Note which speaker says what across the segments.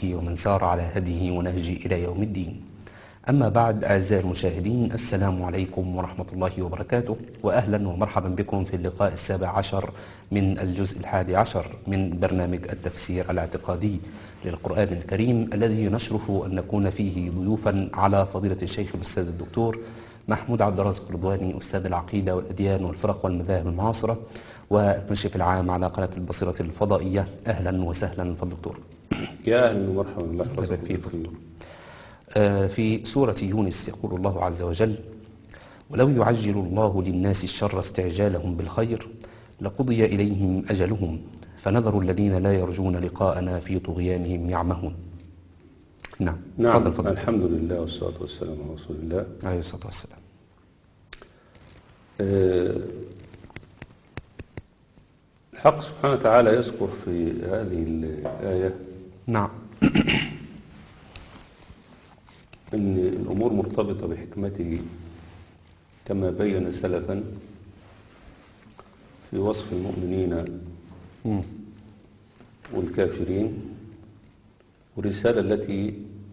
Speaker 1: وصحبه ومن سار على هديه ونهجه إلى يوم الدين أما بعد أعزائي المشاهدين السلام عليكم ورحمة الله وبركاته وأهلا ومرحبا بكم في اللقاء السابع عشر من الجزء الحادي عشر من برنامج التفسير الاعتقادي للقرآن الكريم الذي نشرف أن نكون فيه ضيوفا على فضيلة الشيخ الأستاذ الدكتور محمود عبد الرازق رضواني أستاذ العقيدة والأديان والفرق والمذاهب المعاصرة والمشرف العام على قناة البصيرة الفضائية أهلا وسهلا فالدكتور
Speaker 2: يا أهلا ومرحبا الله
Speaker 1: الله يبارك
Speaker 2: يحفظك
Speaker 1: فيك.
Speaker 2: فيك
Speaker 1: آه، في سورة يونس يقول الله عز وجل ولو يعجل الله للناس الشر استعجالهم بالخير لقضي إليهم أجلهم فنذر الذين لا يرجون لقاءنا في طغيانهم يعمهون نعم
Speaker 2: نعم
Speaker 1: تفضل فضل
Speaker 2: الحمد لله والصلاة والسلام على رسول الله
Speaker 1: عليه الصلاة والسلام
Speaker 2: آه، الحق سبحانه وتعالى يذكر في هذه الآية
Speaker 1: نعم
Speaker 2: أن الأمور مرتبطة بحكمته كما بين سلفا في وصف المؤمنين
Speaker 1: مم.
Speaker 2: والكافرين والرسالة التي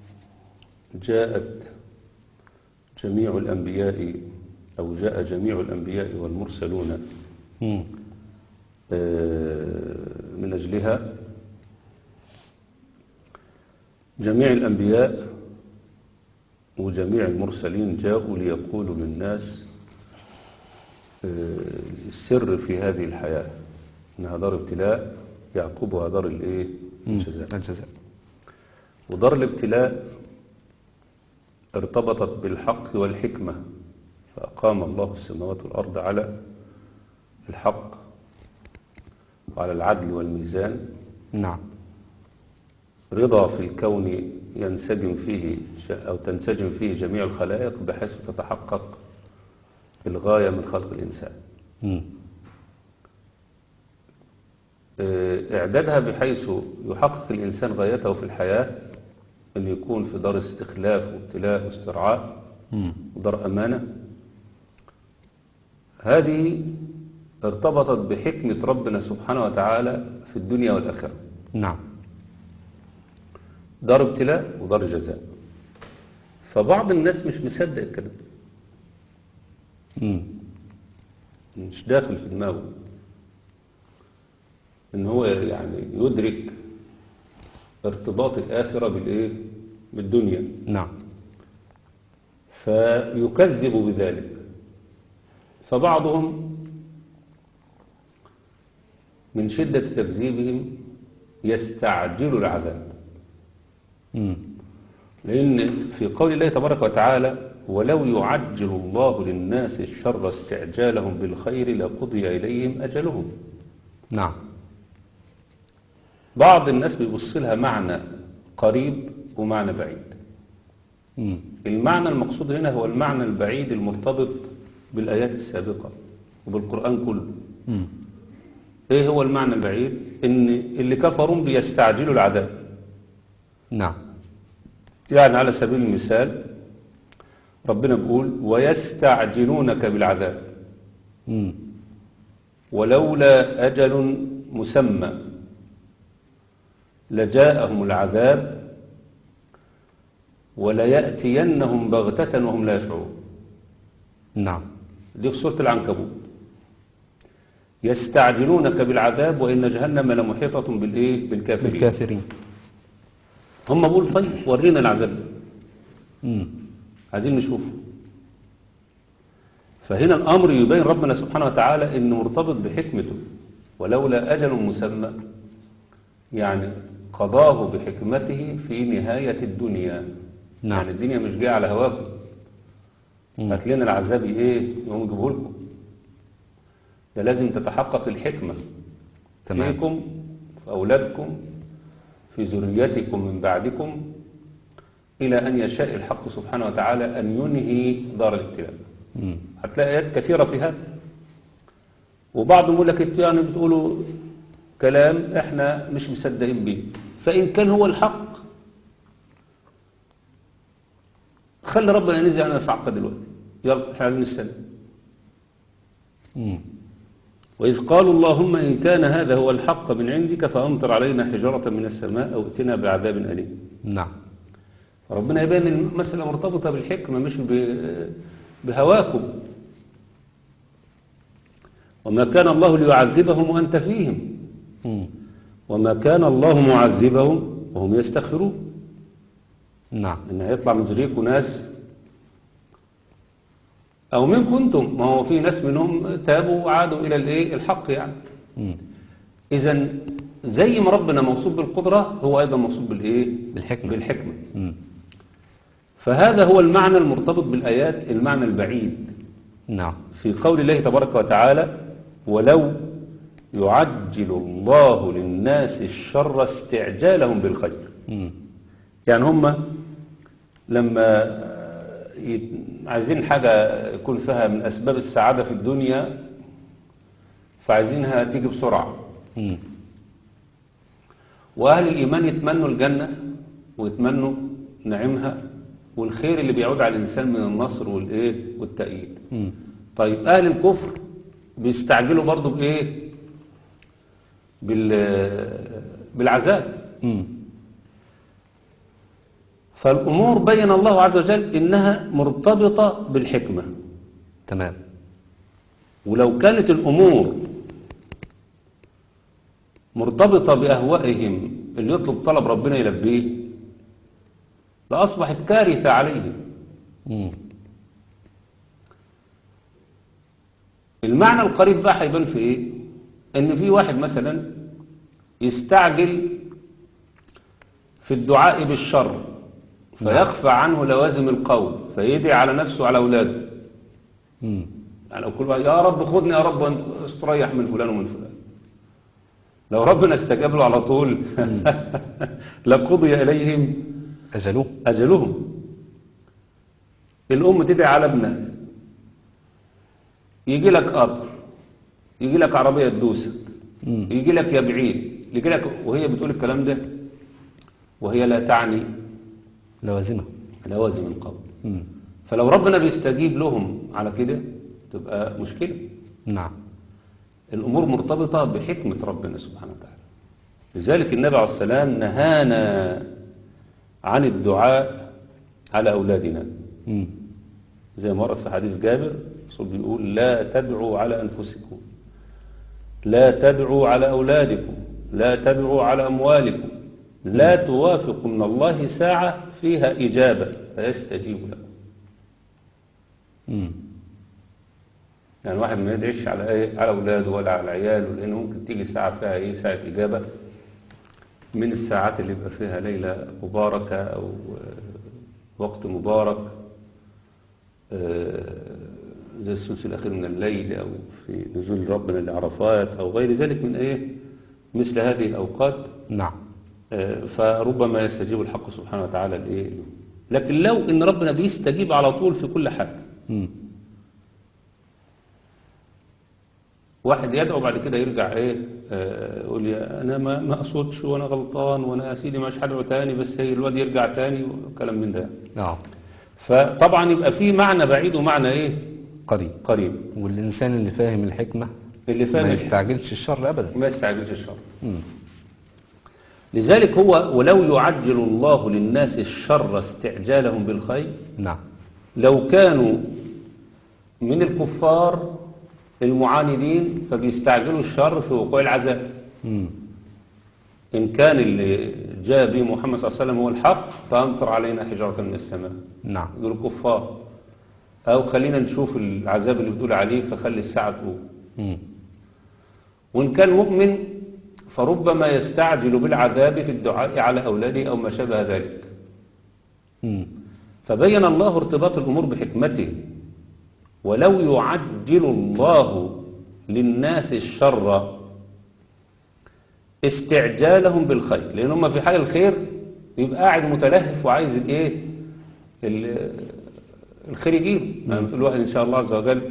Speaker 2: جاءت جميع الأنبياء أو جاء جميع الأنبياء والمرسلون
Speaker 1: مم.
Speaker 2: آه، من أجلها جميع الأنبياء وجميع المرسلين جاءوا ليقولوا للناس آه، السر في هذه الحياة إنها دار ابتلاء يعقبها دار الإيه؟
Speaker 1: مم.
Speaker 2: الجزاء
Speaker 1: الجزاء
Speaker 2: ودار الابتلاء ارتبطت بالحق والحكمة فأقام الله السماوات والأرض على الحق وعلى العدل والميزان
Speaker 1: نعم
Speaker 2: رضا في الكون ينسجم فيه أو تنسجم فيه جميع الخلائق بحيث تتحقق الغاية من خلق الإنسان
Speaker 1: مم.
Speaker 2: آه، إعدادها بحيث يحقق الإنسان غايته في الحياة أن يكون في دار استخلاف وابتلاء واسترعاء
Speaker 1: مم.
Speaker 2: ودار أمانة هذه ارتبطت بحكمة ربنا سبحانه وتعالى في الدنيا والآخرة
Speaker 1: نعم
Speaker 2: دار ابتلاء ودار جزاء فبعض الناس مش مصدق الكلام ده
Speaker 1: مم.
Speaker 2: مش داخل في دماغه ان هو يعني يدرك ارتباط الآخرة بالإيه بالدنيا
Speaker 1: نعم
Speaker 2: فيكذب بذلك فبعضهم من شدة تكذيبهم يستعجل العذاب
Speaker 1: مم.
Speaker 2: لأن في قول الله تبارك وتعالى ولو يعجل الله للناس الشر استعجالهم بالخير لقضي إليهم أجلهم
Speaker 1: نعم
Speaker 2: بعض الناس بيبص لها معنى قريب ومعنى بعيد
Speaker 1: مم.
Speaker 2: المعنى المقصود هنا هو المعنى البعيد المرتبط بالآيات السابقة وبالقرآن كله
Speaker 1: مم.
Speaker 2: ايه هو المعنى البعيد ان اللي كفروا بيستعجلوا العذاب
Speaker 1: نعم
Speaker 2: يعني على سبيل المثال ربنا بيقول ويستعجلونك بالعذاب
Speaker 1: مم.
Speaker 2: ولولا أجل مسمى لجاءهم العذاب وليأتينهم بغتة وهم لا يشعرون
Speaker 1: نعم
Speaker 2: دي في سورة العنكبوت يستعجلونك بالعذاب وإن جهنم لمحيطة بالإيه بالكافرين
Speaker 1: الكافرين
Speaker 2: هم بيقولوا طيب ورينا العذاب ده.
Speaker 1: مم.
Speaker 2: عايزين نشوفه فهنا الأمر يبين ربنا سبحانه وتعالى إنه مرتبط بحكمته ولولا أجل مسمى يعني قضاه بحكمته في نهاية الدنيا
Speaker 1: نعم.
Speaker 2: يعني الدنيا مش جاية على هواكم
Speaker 1: مم.
Speaker 2: هات لنا العذاب ايه يقوم يجيبه لكم ده لازم تتحقق الحكمة
Speaker 1: تمام.
Speaker 2: فيكم في أولادكم في ذريتكم من بعدكم إلى أن يشاء الحق سبحانه وتعالى أن ينهي دار الابتلاء
Speaker 1: مم.
Speaker 2: هتلاقي آيات كثيرة في هذا وبعضهم يقول لك انتوا يعني بتقولوا كلام احنا مش مصدقين بيه فإن كان هو الحق خلي ربنا ينزل علينا صعقة دلوقتي يلا احنا عايزين نستنى
Speaker 1: مم.
Speaker 2: وإذ قالوا اللهم إن كان هذا هو الحق من عندك فأمطر علينا حجارة من السماء أو ائتنا بعذاب أليم
Speaker 1: نعم
Speaker 2: ربنا يبين إن المسألة مرتبطة بالحكمة مش ب- بهواكم وما كان الله ليعذبهم وأنت فيهم
Speaker 1: مم.
Speaker 2: وما كان الله معذبهم وهم يستغفرون
Speaker 1: نعم
Speaker 2: إن هيطلع من ذريكم ناس أو من كنتم ما هو في ناس منهم تابوا وعادوا إلى الإيه الحق يعني
Speaker 1: مم.
Speaker 2: إذا زي ما ربنا موصوف بالقدرة هو أيضا موصوف بالإيه
Speaker 1: بالحكمة
Speaker 2: بالحكمة
Speaker 1: مم.
Speaker 2: فهذا هو المعنى المرتبط بالآيات المعنى البعيد
Speaker 1: نعم
Speaker 2: في قول الله تبارك وتعالى ولو يعجل الله للناس الشر استعجالهم بالخير
Speaker 1: مم.
Speaker 2: يعني هم لما يت- عايزين حاجة يكون فيها من أسباب السعادة في الدنيا فعايزينها تيجي بسرعة
Speaker 1: مم.
Speaker 2: وأهل الإيمان يتمنوا الجنة ويتمنوا نعيمها والخير اللي بيعود على الإنسان من النصر والإيه والتأييد
Speaker 1: مم.
Speaker 2: طيب أهل الكفر بيستعجلوا برضو بإيه بال بالعذاب
Speaker 1: مم.
Speaker 2: فالأمور بين الله عز وجل إنها مرتبطة بالحكمة
Speaker 1: تمام
Speaker 2: ولو كانت الأمور مرتبطة بأهوائهم اللي يطلب طلب ربنا يلبيه لأصبحت كارثة عليهم
Speaker 1: مم.
Speaker 2: المعنى القريب بقى هيبان في ايه ان في واحد مثلا يستعجل في الدعاء بالشر فيخفى عنه لوازم القول فيدعي على نفسه وعلى اولاده
Speaker 1: مم.
Speaker 2: يعني لو كل واحد يا رب خدني يا رب وانت استريح من فلان ومن فلان لو ربنا استجاب له على طول لقضي اليهم
Speaker 1: أجلوه
Speaker 2: أجلهم الأم تدعي على ابنها يجي لك قطر يجي لك عربية تدوسك
Speaker 1: مم.
Speaker 2: يجي لك يا بعيد يجي لك وهي بتقول الكلام ده وهي لا تعني
Speaker 1: لوازمه
Speaker 2: لوازم القول
Speaker 1: مم.
Speaker 2: فلو ربنا بيستجيب لهم على كده تبقى مشكلة
Speaker 1: نعم
Speaker 2: الأمور مرتبطة بحكمة ربنا سبحانه وتعالى لذلك النبي عليه السلام نهانا عن الدعاء على أولادنا
Speaker 1: مم.
Speaker 2: زي ما ورد في حديث جابر الرسول بيقول لا تدعوا على أنفسكم لا تدعوا على أولادكم لا تدعوا على أموالكم لا توافق من الله ساعة فيها إجابة فيستجيب لكم
Speaker 1: مم.
Speaker 2: يعني واحد ما يدعيش على ايه على اولاده ولا على عياله لان ممكن تيجي ساعه فيها ايه ساعه اجابه من الساعات اللي يبقى فيها ليله مباركه او آه، وقت مبارك آه، زي الثلث الاخير من الليل او في نزول ربنا لعرفات او غير ذلك من ايه مثل هذه الاوقات
Speaker 1: نعم
Speaker 2: آه، فربما يستجيب الحق سبحانه وتعالى لايه له. لكن لو ان ربنا بيستجيب على طول في كل حاجه
Speaker 1: مم.
Speaker 2: واحد يدعو بعد كده يرجع ايه آه، يقول يا انا ما ما اقصدش وانا غلطان وانا يا سيدي مش هدعو تاني بس هي الواد يرجع تاني وكلام من ده
Speaker 1: نعم
Speaker 2: فطبعا يبقى في معنى بعيد ومعنى ايه
Speaker 1: قريب
Speaker 2: قريب
Speaker 1: والإنسان اللي فاهم الحكمة
Speaker 2: اللي فاهم
Speaker 1: ما
Speaker 2: الحكمة.
Speaker 1: يستعجلش الشر أبدا
Speaker 2: ما يستعجلش الشر
Speaker 1: مم.
Speaker 2: لذلك هو ولو يعجل الله للناس الشر استعجالهم بالخير
Speaker 1: نعم
Speaker 2: لو كانوا من الكفار المعاندين فبيستعجلوا الشر في وقوع العذاب
Speaker 1: مم.
Speaker 2: إن كان اللي جاء به محمد صلى الله عليه وسلم هو الحق فأمطر علينا حجارة من السماء
Speaker 1: نعم
Speaker 2: دول الكفار أو خلينا نشوف العذاب اللي بتقول عليه فخلي الساعة تقوم
Speaker 1: مم.
Speaker 2: وإن كان مؤمن فربما يستعجل بالعذاب في الدعاء على أولاده أو ما شابه ذلك
Speaker 1: مم.
Speaker 2: فبين الله ارتباط الأمور بحكمته ولو يعجل الله للناس الشر استعجالهم بالخير لأن هم في حال الخير يبقى قاعد متلهف وعايز الايه ال- الخير يجيله يعني الواحد إن شاء الله عز وجل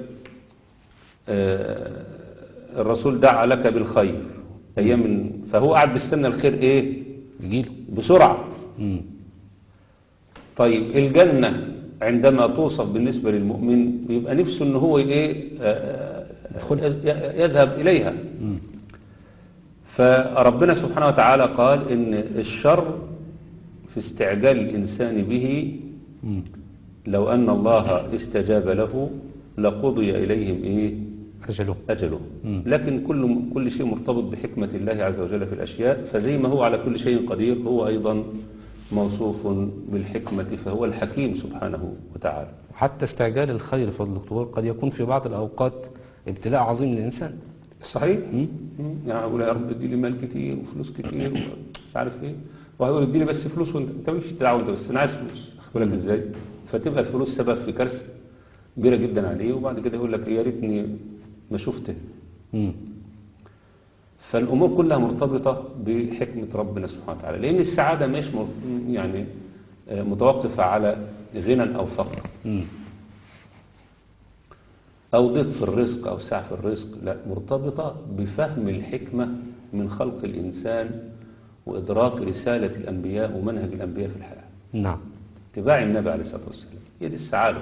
Speaker 2: آه، الرسول دعا لك بالخير أيام فهو قاعد بيستنى الخير إيه
Speaker 1: يجيله
Speaker 2: بسرعة
Speaker 1: مم.
Speaker 2: طيب الجنة عندما توصف بالنسبة للمؤمن يبقى نفسه ان هو ايه آه، يذهب إليها
Speaker 1: مم.
Speaker 2: فربنا سبحانه وتعالى قال إن الشر في استعجال الإنسان به
Speaker 1: مم.
Speaker 2: لو أن الله استجاب له لقضي إليهم إيه
Speaker 1: أجله
Speaker 2: أجله
Speaker 1: مم.
Speaker 2: لكن كل كل شيء مرتبط بحكمة الله عز وجل في الأشياء فزي ما هو على كل شيء قدير هو أيضا موصوف بالحكمة فهو الحكيم سبحانه وتعالى
Speaker 1: وحتى استعجال الخير فضل الدكتور قد يكون في بعض الأوقات ابتلاء عظيم للإنسان
Speaker 2: صحيح
Speaker 1: مم.
Speaker 2: مم. يعني أقول يا رب اديني مال كتير وفلوس كتير ومش عارف ايه وهيقول اديني بس فلوس وانت انت مش دعوه انت بس انا عايز فلوس اخد بالك ازاي فتبقى الفلوس سبب في كارثه كبيره جدا عليه وبعد كده يقول لك يا ريتني ما شفته
Speaker 1: مم.
Speaker 2: فالامور كلها مرتبطه بحكمه ربنا سبحانه وتعالى لان السعاده مش مر- يعني آه، متوقفه على غنى او فقر
Speaker 1: مم.
Speaker 2: أو ضيق في الرزق أو سعة في الرزق لا مرتبطة بفهم الحكمة من خلق الإنسان وإدراك رسالة الأنبياء ومنهج الأنبياء في الحياة
Speaker 1: نعم
Speaker 2: اتباع النبي عليه الصلاة والسلام هي دي السعادة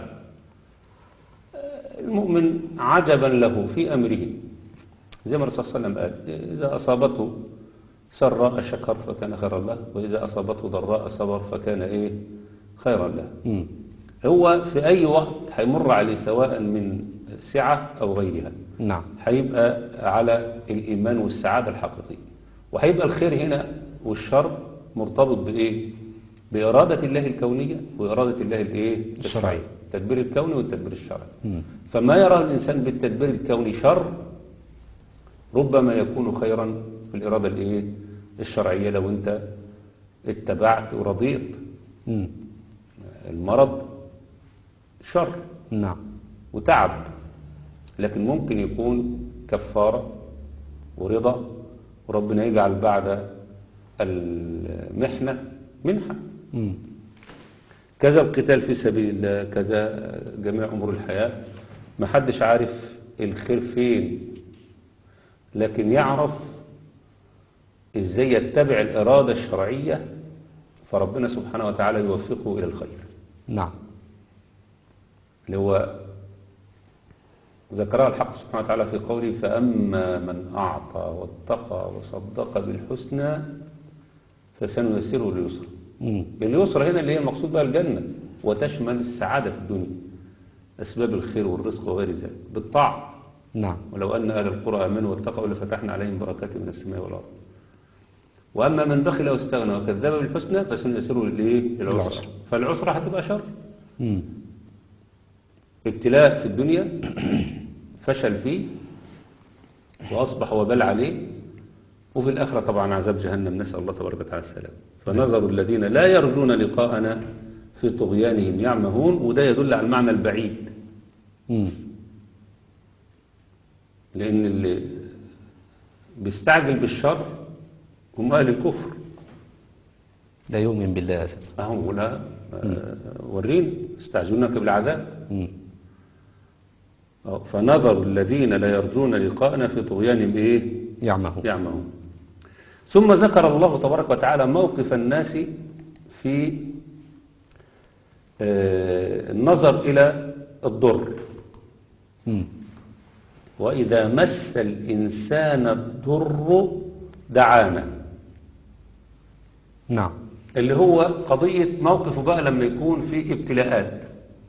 Speaker 2: آه، المؤمن عجبا له في أمره زي ما الرسول صلى الله عليه وسلم قال إذا أصابته سراء شكر فكان خيرا له وإذا أصابته ضراء صبر فكان إيه خيرا له
Speaker 1: مم.
Speaker 2: هو في أي وقت هيمر عليه سواء من سعة أو غيرها
Speaker 1: نعم
Speaker 2: هيبقى على الإيمان والسعادة الحقيقية وهيبقى الخير هنا والشر مرتبط بإيه؟ بإرادة الله الكونية وإرادة الله الإيه؟
Speaker 1: الشرعية.
Speaker 2: التدبير الكوني والتدبير الشرعي
Speaker 1: مم.
Speaker 2: فما يراه الإنسان بالتدبير الكوني شر ربما يكون خيرا في الإرادة الإيه؟ الشرعية لو أنت اتبعت ورضيت
Speaker 1: مم.
Speaker 2: المرض شر
Speaker 1: نعم
Speaker 2: وتعب لكن ممكن يكون كفارة ورضا وربنا يجعل بعد المحنة منحة
Speaker 1: مم.
Speaker 2: كذا القتال في سبيل الله كذا جميع أمور الحياة ما حدش عارف الخير فين لكن يعرف ازاي يتبع الإرادة الشرعية فربنا سبحانه وتعالى يوفقه إلى الخير
Speaker 1: نعم
Speaker 2: اللي هو ذكرها الحق سبحانه وتعالى في قوله فأما من أعطى واتقى وصدق بالحسنى فسنيسره لليسرى
Speaker 1: مم.
Speaker 2: اليسرى هنا اللي هي المقصود بها الجنة وتشمل السعادة في الدنيا أسباب الخير والرزق وغير ذلك بالطاعة
Speaker 1: نعم
Speaker 2: ولو أن أهل القرى آمنوا واتقوا لفتحنا عليهم بركات من السماء والأرض وأما من بخل واستغنى وكذب بالحسنى فسنيسره للإيه؟ للعسرى
Speaker 1: للعسرى.
Speaker 2: فالعسرى هتبقى شر
Speaker 1: مم.
Speaker 2: ابتلاء في الدنيا فشل فيه وأصبح وبال عليه وفي الآخرة طبعا عذاب جهنم نسأل الله تبارك وتعالى السلام فنظر الذين لا يرجون لقاءنا في طغيانهم يعمهون وده يدل على المعنى البعيد
Speaker 1: مم.
Speaker 2: لأن اللي بيستعجل بالشر هم أهل الكفر
Speaker 1: لا يؤمن بالله أساسا
Speaker 2: أهم لا آه، ورين استعجلونك بالعذاب
Speaker 1: مم.
Speaker 2: آه، فنظر الذين لا يرجون لقاءنا في طغيانهم إيه
Speaker 1: يعمه
Speaker 2: يعمهون ثم ذكر الله تبارك وتعالى موقف الناس في آه، النظر إلى الضر
Speaker 1: مم.
Speaker 2: وإذا مس الإنسان الضر دعانا
Speaker 1: نعم
Speaker 2: اللي هو قضية موقفه بقى لما يكون في ابتلاءات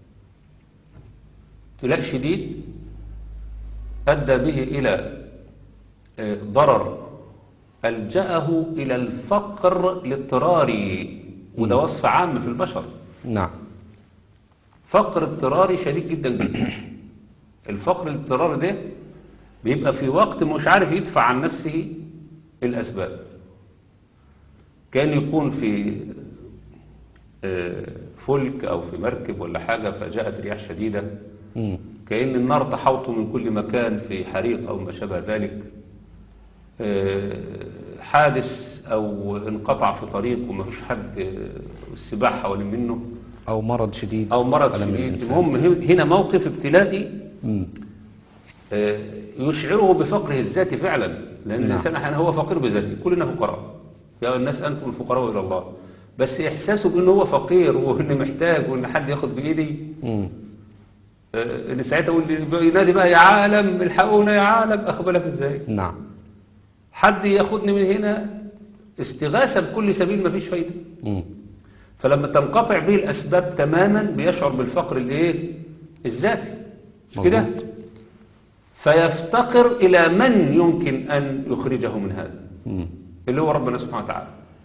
Speaker 2: ابتلاء شديد أدى به إلى آه، ضرر ألجأه إلى الفقر الاضطراري وده وصف عام في البشر
Speaker 1: نعم
Speaker 2: فقر اضطراري شديد جدا جدا الفقر الاضطراري ده بيبقى في وقت مش عارف يدفع عن نفسه الأسباب كان يكون في آه، فلك أو في مركب ولا حاجة فجاءت رياح شديدة
Speaker 1: مم.
Speaker 2: كأن النار تحوطه من كل مكان في حريق أو ما شابه ذلك آه، حادث أو انقطع في طريق وما فيش حد آه، السباح حوالين منه
Speaker 1: أو مرض شديد
Speaker 2: أو مرض
Speaker 1: ألم
Speaker 2: شديد
Speaker 1: الإنسان.
Speaker 2: المهم هنا موقف ابتلائي
Speaker 1: مم.
Speaker 2: آه، يشعره بفقره الذاتي فعلا لأن
Speaker 1: نعم.
Speaker 2: الإنسان أحيانا هو فقير بذاته كلنا فقراء يا الناس أنتم الفقراء إلى الله بس إحساسه بأنه هو فقير وإنه محتاج وإن حد ياخد بإيدي
Speaker 1: مم.
Speaker 2: آه، اللي ساعتها يقول ينادي بقى يا عالم الحقونا يا عالم اخد بالك ازاي
Speaker 1: نعم
Speaker 2: حد ياخدني من هنا استغاثة بكل سبيل مفيش فايدة
Speaker 1: مم.
Speaker 2: فلما تنقطع به الأسباب تماما بيشعر بالفقر الايه الذاتي مش كده
Speaker 1: مظبوط.
Speaker 2: فيفتقر إلى من يمكن أن يخرجه من هذا
Speaker 1: مم.
Speaker 2: اللي هو ربنا سبحانه وتعالى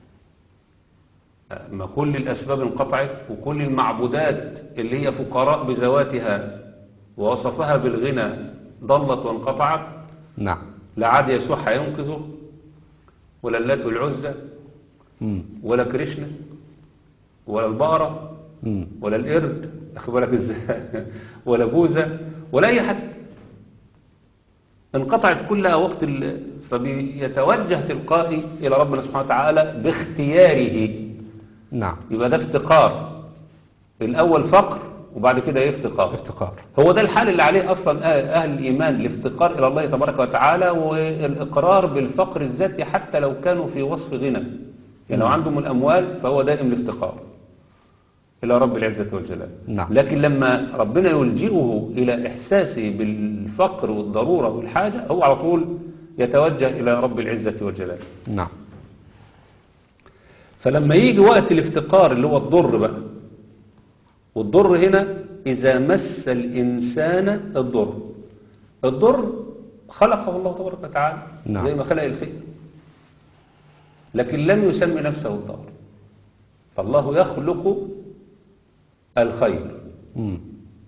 Speaker 2: أما كل الأسباب انقطعت وكل المعبودات اللي هي فقراء بذواتها ووصفها بالغنى ضلت وانقطعت
Speaker 1: نعم
Speaker 2: لا عاد يسوع هينقذه ولا اللات والعزى
Speaker 1: مم.
Speaker 2: ولا كريشنا ولا البقرة
Speaker 1: مم.
Speaker 2: ولا القرد أخي بالك ازاي ولا بوزة ولا أي حد انقطعت كلها وقت ال... فبيتوجه تلقائي إلى ربنا سبحانه وتعالى باختياره
Speaker 1: نعم
Speaker 2: يبقى ده افتقار الأول فقر وبعد كده ايه افتقار
Speaker 1: افتقار
Speaker 2: هو ده الحال اللي عليه أصلا أهل أهل الإيمان الافتقار إلى الله تبارك وتعالى والإقرار بالفقر الذاتي حتى لو كانوا في وصف غنى يعني لو عندهم الأموال فهو دائم الافتقار إلى رب العزة والجلال
Speaker 1: نعم.
Speaker 2: لكن لما ربنا يلجئه إلى إحساسه بالفقر والضرورة والحاجة هو على طول يتوجه إلى رب العزة والجلال
Speaker 1: نعم
Speaker 2: فلما يجي وقت الافتقار اللي هو الضر بقى والضر هنا إذا مس الإنسان الضر الضر خلقه الله تبارك وتعالى
Speaker 1: نعم.
Speaker 2: زي ما خلق الخير لكن لم يسمي نفسه الضار فالله يخلق الخير
Speaker 1: مم.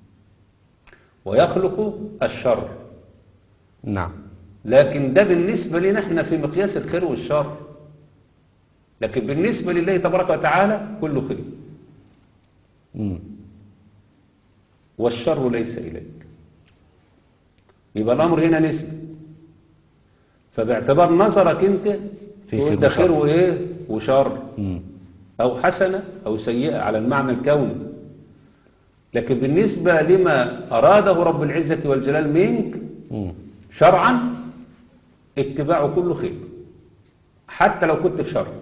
Speaker 2: ويخلق الشر
Speaker 1: نعم
Speaker 2: لكن ده بالنسبة لنا احنا في مقياس الخير والشر لكن بالنسبة لله تبارك وتعالى كله خير
Speaker 1: مم.
Speaker 2: والشر ليس إليك يبقى الأمر هنا نسبي فباعتبار نظرك انت
Speaker 1: في
Speaker 2: تقول
Speaker 1: خير
Speaker 2: ده
Speaker 1: وشر.
Speaker 2: خير وايه وشر
Speaker 1: مم.
Speaker 2: أو حسنة أو سيئة على المعنى الكوني لكن بالنسبة لما أراده رب العزة والجلال منك
Speaker 1: مم.
Speaker 2: شرعا اتباعه كله خير حتى لو كنت في شر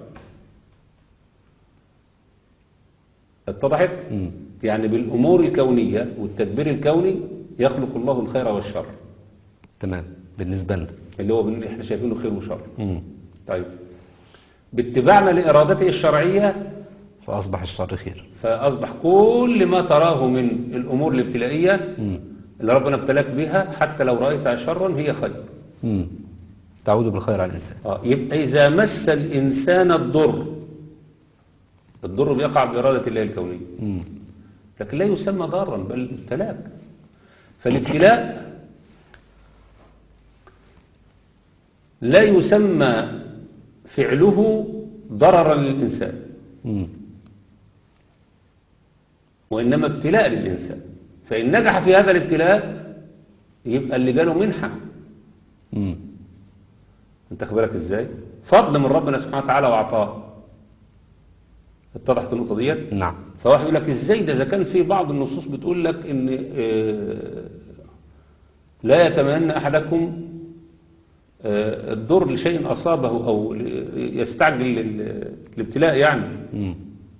Speaker 2: اتضحت
Speaker 1: مم.
Speaker 2: يعني بالأمور الكونية والتدبير الكوني يخلق الله الخير والشر
Speaker 1: تمام بالنسبة لنا
Speaker 2: اللي هو بن- احنا شايفينه خير وشر
Speaker 1: مم.
Speaker 2: طيب باتباعنا لإرادته الشرعية
Speaker 1: فأصبح الشر خير
Speaker 2: فأصبح كل ما تراه من الأمور الابتلائية
Speaker 1: مم.
Speaker 2: اللي ربنا ابتلاك بها حتى لو رأيتها شرا هي خير
Speaker 1: مم. تعود بالخير على الإنسان
Speaker 2: آه، يبقى إذا مس الإنسان الضر الضر بيقع بإرادة الله الكونية
Speaker 1: مم.
Speaker 2: لكن لا يسمى ضارا بل ابتلاك فالابتلاء لا يسمى فعله ضررا للإنسان
Speaker 1: مم.
Speaker 2: وإنما ابتلاء للإنسان فإن نجح في هذا الابتلاء يبقى اللي جاله منحة
Speaker 1: مم.
Speaker 2: انت بالك ازاي فضل من ربنا سبحانه وتعالى وعطاء اتضحت النقطة ديت
Speaker 1: نعم
Speaker 2: فواحد يقول لك ازاي ده اذا كان في بعض النصوص بتقول لك ان آه، لا يتمنى احدكم آه، الضر لشيء اصابه او ل- يستعجل ال- الابتلاء يعني
Speaker 1: مم.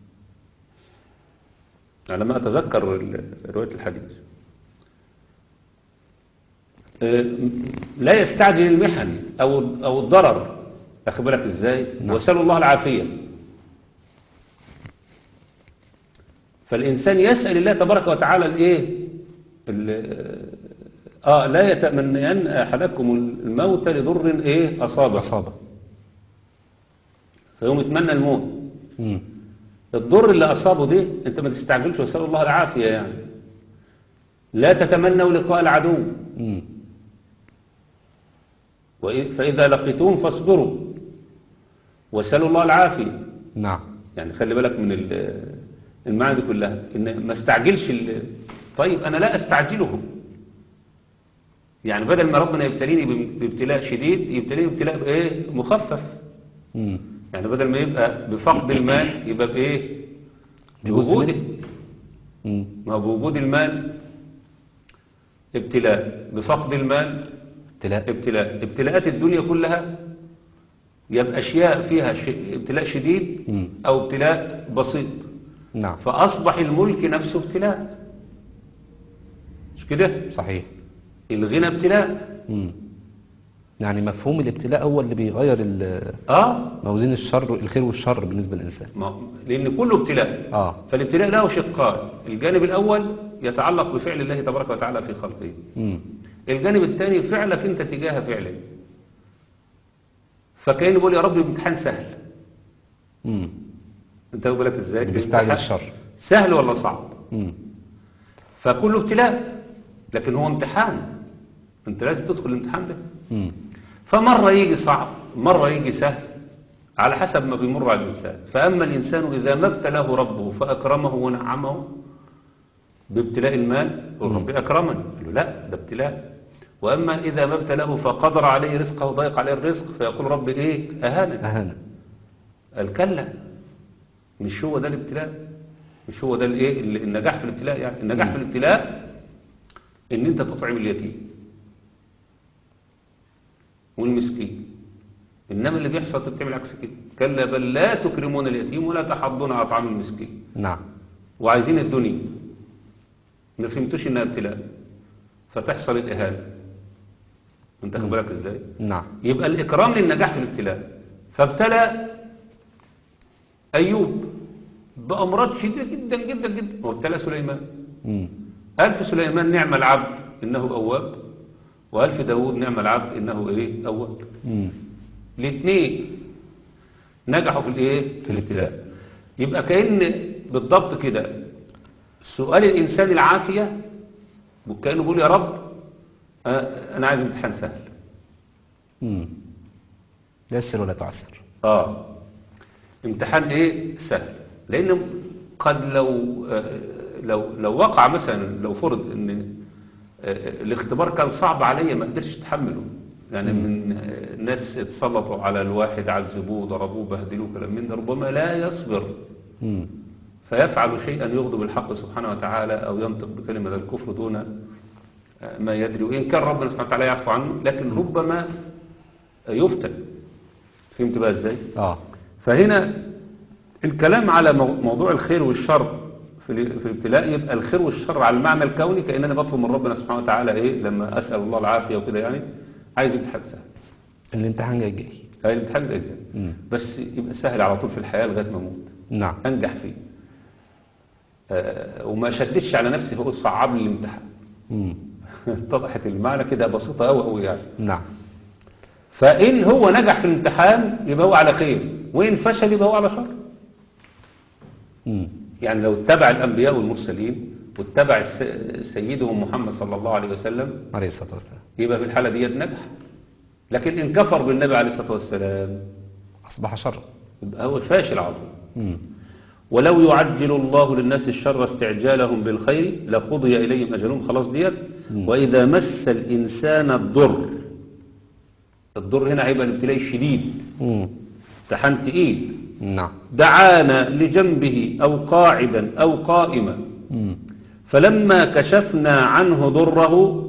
Speaker 2: على ما اتذكر ال- رواية الحديث آه، لا يستعجل المحن او او الضرر اخد بالك ازاي
Speaker 1: نعم.
Speaker 2: وسأل الله العافية فالإنسان يسأل الله تبارك وتعالى الإيه ال- آه لا يتمنين أحدكم الموت لضر إيه أصابه
Speaker 1: أصابة
Speaker 2: فيوم يتمنى الموت
Speaker 1: مم.
Speaker 2: الضر اللي أصابه ده أنت ما تستعجلش وسأل الله العافية يعني لا تتمنوا لقاء العدو
Speaker 1: مم.
Speaker 2: وإ- فإذا لقيتوهم فاصبروا وسألوا الله العافية
Speaker 1: نعم
Speaker 2: يعني خلي بالك من ال- المعاني دي كلها ان ما استعجلش ال- طيب انا لا استعجله يعني بدل ما ربنا يبتليني بم- بابتلاء شديد يبتليني بابتلاء بايه مخفف
Speaker 1: مم.
Speaker 2: يعني بدل ما يبقى بفقد المال يبقى بايه
Speaker 1: بجزء
Speaker 2: بوجوده
Speaker 1: منه. مم.
Speaker 2: ما هو بوجود المال ابتلاء بفقد المال
Speaker 1: ابتلاء
Speaker 2: ابتلاء ابتلاءات الدنيا كلها يبقى اشياء فيها ش... ابتلاء شديد
Speaker 1: مم.
Speaker 2: او ابتلاء بسيط
Speaker 1: نعم
Speaker 2: فأصبح الملك نفسه ابتلاء مش مش كده
Speaker 1: صحيح
Speaker 2: الغنى ابتلاء
Speaker 1: مم. يعني مفهوم الابتلاء هو اللي بيغير ال-
Speaker 2: اه
Speaker 1: موازين الشر الخير والشر بالنسبة للإنسان
Speaker 2: ما لان كله ابتلاء
Speaker 1: اه
Speaker 2: فالابتلاء له شقان الجانب الاول يتعلق بفعل الله تبارك وتعالى في خلقه
Speaker 1: مم.
Speaker 2: الجانب الثاني فعلك انت تجاه فعله فكان بيقول يا رب الامتحان سهل
Speaker 1: مم.
Speaker 2: انت واخد بالك ازاي
Speaker 1: اللي بيستعجل
Speaker 2: الامتحان
Speaker 1: الشر
Speaker 2: سهل ولا صعب
Speaker 1: مم.
Speaker 2: فكله ابتلاء لكن هو امتحان انت لازم تدخل الامتحان ده
Speaker 1: مم.
Speaker 2: فمرة يجي صعب مرة يجي سهل على حسب ما بيمر على الإنسان فأما الإنسان إذا ما ابتلاه ربه فأكرمه ونعمه بابتلاء المال يقول ربي أكرمني يقول له لا ده ابتلاء وأما إذا ما ابتلاه فقدر عليه رزقه وضيق عليه الرزق فيقول ربي إيه أهانني
Speaker 1: أهانة
Speaker 2: قال كلا مش هو ده الابتلاء مش هو ده الايه ال- النجاح في الابتلاء يعني النجاح في الابتلاء ان انت تطعم اليتيم والمسكين انما اللي بيحصل انت بتعمل عكس كده كلا بل لا تكرمون اليتيم ولا تحضون على طعام المسكين
Speaker 1: نعم
Speaker 2: وعايزين الدنيا ما فهمتوش انها ابتلاء فتحصل الاهانه انت خد بالك ازاي
Speaker 1: نعم
Speaker 2: يبقى الإكرام للنجاح في الابتلاء فابتلى أيوب بأمراض شديدة جدا جدا جدا وابتلى سليمان
Speaker 1: مم.
Speaker 2: ألف سليمان نعم العبد إنه أواب وألف داود نعم العبد إنه إيه أواب
Speaker 1: مم.
Speaker 2: الاثنين نجحوا في الإيه
Speaker 1: في الابتلاء.
Speaker 2: يبقى كأن بالضبط كده سؤال الإنسان العافية كأنه بيقول يا رب آه، أنا عايز امتحان سهل
Speaker 1: مم. يسر ولا تعسر
Speaker 2: اه امتحان ايه سهل لان قد لو آه، لو لو وقع مثلا لو فرض ان آه، الاختبار كان صعب عليا ما قدرتش اتحمله يعني من آه، ناس اتسلطوا على الواحد عذبوه ضربوه بهدلوه كلام من ده ربما لا يصبر
Speaker 1: مم.
Speaker 2: فيفعل شيئا يغضب الحق سبحانه وتعالى او ينطق بكلمه الكفر دون آه، ما يدري وان كان ربنا سبحانه وتعالى يعفو عنه لكن ربما يفتن فهمت بقى ازاي؟
Speaker 1: اه
Speaker 2: فهنا الكلام على مو- موضوع الخير والشر في ال- في الابتلاء يبقى الخير والشر على المعنى الكوني كأنني بطلب من ربنا سبحانه وتعالى ايه لما أسأل الله العافية وكده يعني عايز امتحان سهل
Speaker 1: الامتحان جاي جاي
Speaker 2: هاي الامتحان جاي جاي.
Speaker 1: مم.
Speaker 2: بس يبقى سهل على طول في الحياة لغاية ما اموت
Speaker 1: نعم
Speaker 2: انجح فيه آه وما شددش على نفسي فاقول صعب لي الامتحان
Speaker 1: مم.
Speaker 2: اتضحت المعنى كده بسيطة قوي قوي يعني
Speaker 1: نعم
Speaker 2: فإن هو نجح في الامتحان يبقى هو على خير وإن فشل يبقى هو على شر
Speaker 1: مم.
Speaker 2: يعني لو اتبع الأنبياء والمرسلين واتبع الس- سيدهم محمد صلى الله عليه وسلم
Speaker 1: عليه الصلاة والسلام
Speaker 2: يبقى في الحالة دي نجح لكن إن كفر بالنبي عليه الصلاة والسلام
Speaker 1: أصبح شر
Speaker 2: يبقى هو فاشل على طول
Speaker 1: مم.
Speaker 2: ولو يعجل الله للناس الشر استعجالهم بالخير لقضي إليهم أجلهم خلاص ديت وإذا مس الإنسان الضر الضر هنا هيبقى الابتلاء الشديد
Speaker 1: مم.
Speaker 2: امتحان تقيل
Speaker 1: نعم
Speaker 2: دعانا لجنبه أو قاعدا أو قائما
Speaker 1: مم.
Speaker 2: فلما كشفنا عنه ضره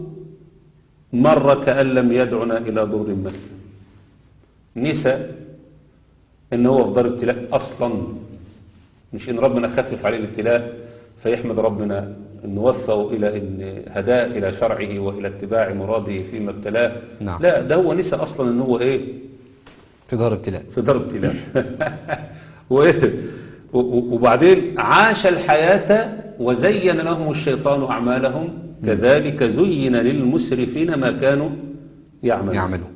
Speaker 2: مر كأن لم يدعنا إلى ضر مسه نسى إن هو في دار ابتلاء أصلا مش إن ربنا خفف عليه الابتلاء فيحمد ربنا إن وفقه إلى إن هداه إلى شرعه وإلى اتباع مراده فيما ابتلاه
Speaker 1: نعم.
Speaker 2: لا ده هو نسى أصلا إن هو إيه
Speaker 1: في دار ابتلاء
Speaker 2: في دار ابتلاء وإيه؟ و- و- وبعدين عاش الحياة وزين لهم الشيطان أعمالهم كذلك زين للمسرفين ما كانوا يعملون
Speaker 1: يعملوا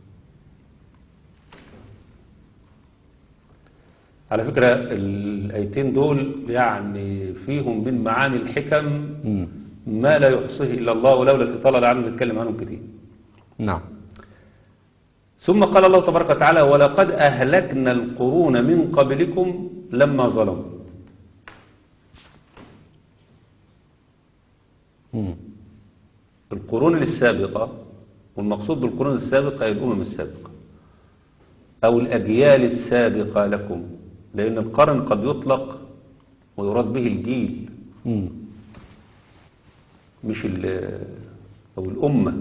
Speaker 2: على فكرة الآيتين دول يعني فيهم من معاني الحكم
Speaker 1: مم.
Speaker 2: ما لا يحصيه إلا الله ولولا الإطالة لعنه نتكلم عنهم كتير
Speaker 1: نعم
Speaker 2: ثم قال الله تبارك وتعالى ولقد أهلكنا القرون من قبلكم لما ظلموا
Speaker 1: مم.
Speaker 2: القرون السابقة والمقصود بالقرون السابقة هي الأمم السابقة أو الأجيال السابقة لكم لأن القرن قد يطلق ويراد به الجيل
Speaker 1: مم.
Speaker 2: مش ال- أو الأمة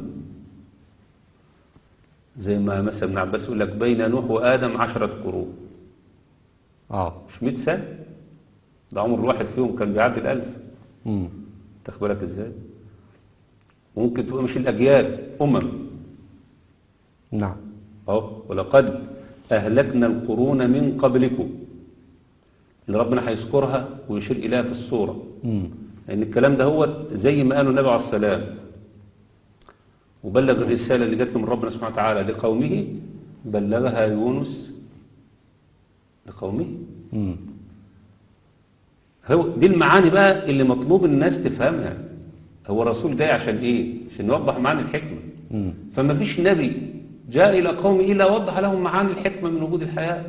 Speaker 2: زي ما مثلا ابن عباس يقول لك بين نوح وآدم عشرة قرون
Speaker 1: اه
Speaker 2: مش 100 سنة ده عمر الواحد فيهم كان بيعدي الألف
Speaker 1: مم.
Speaker 2: تاخد بالك ازاي ممكن تبقى مش الأجيال أمم
Speaker 1: نعم
Speaker 2: أهو ولقد أهلكنا القرون من قبلكم اللي ربنا هيذكرها ويشير إليها في السورة
Speaker 1: مم.
Speaker 2: لأن الكلام ده هو زي ما قاله النبي عليه السلام وبلغ الرسالة اللي جات له من ربنا سبحانه وتعالى لقومه بلغها يونس لقومه
Speaker 1: مم.
Speaker 2: هو دي المعاني بقى اللي مطلوب الناس تفهمها هو الرسول جاي عشان ايه عشان يوضح معاني الحكمة
Speaker 1: مم.
Speaker 2: فما فيش نبي جاء إلى قومه إلا وضح لهم معاني الحكمة من وجود الحياة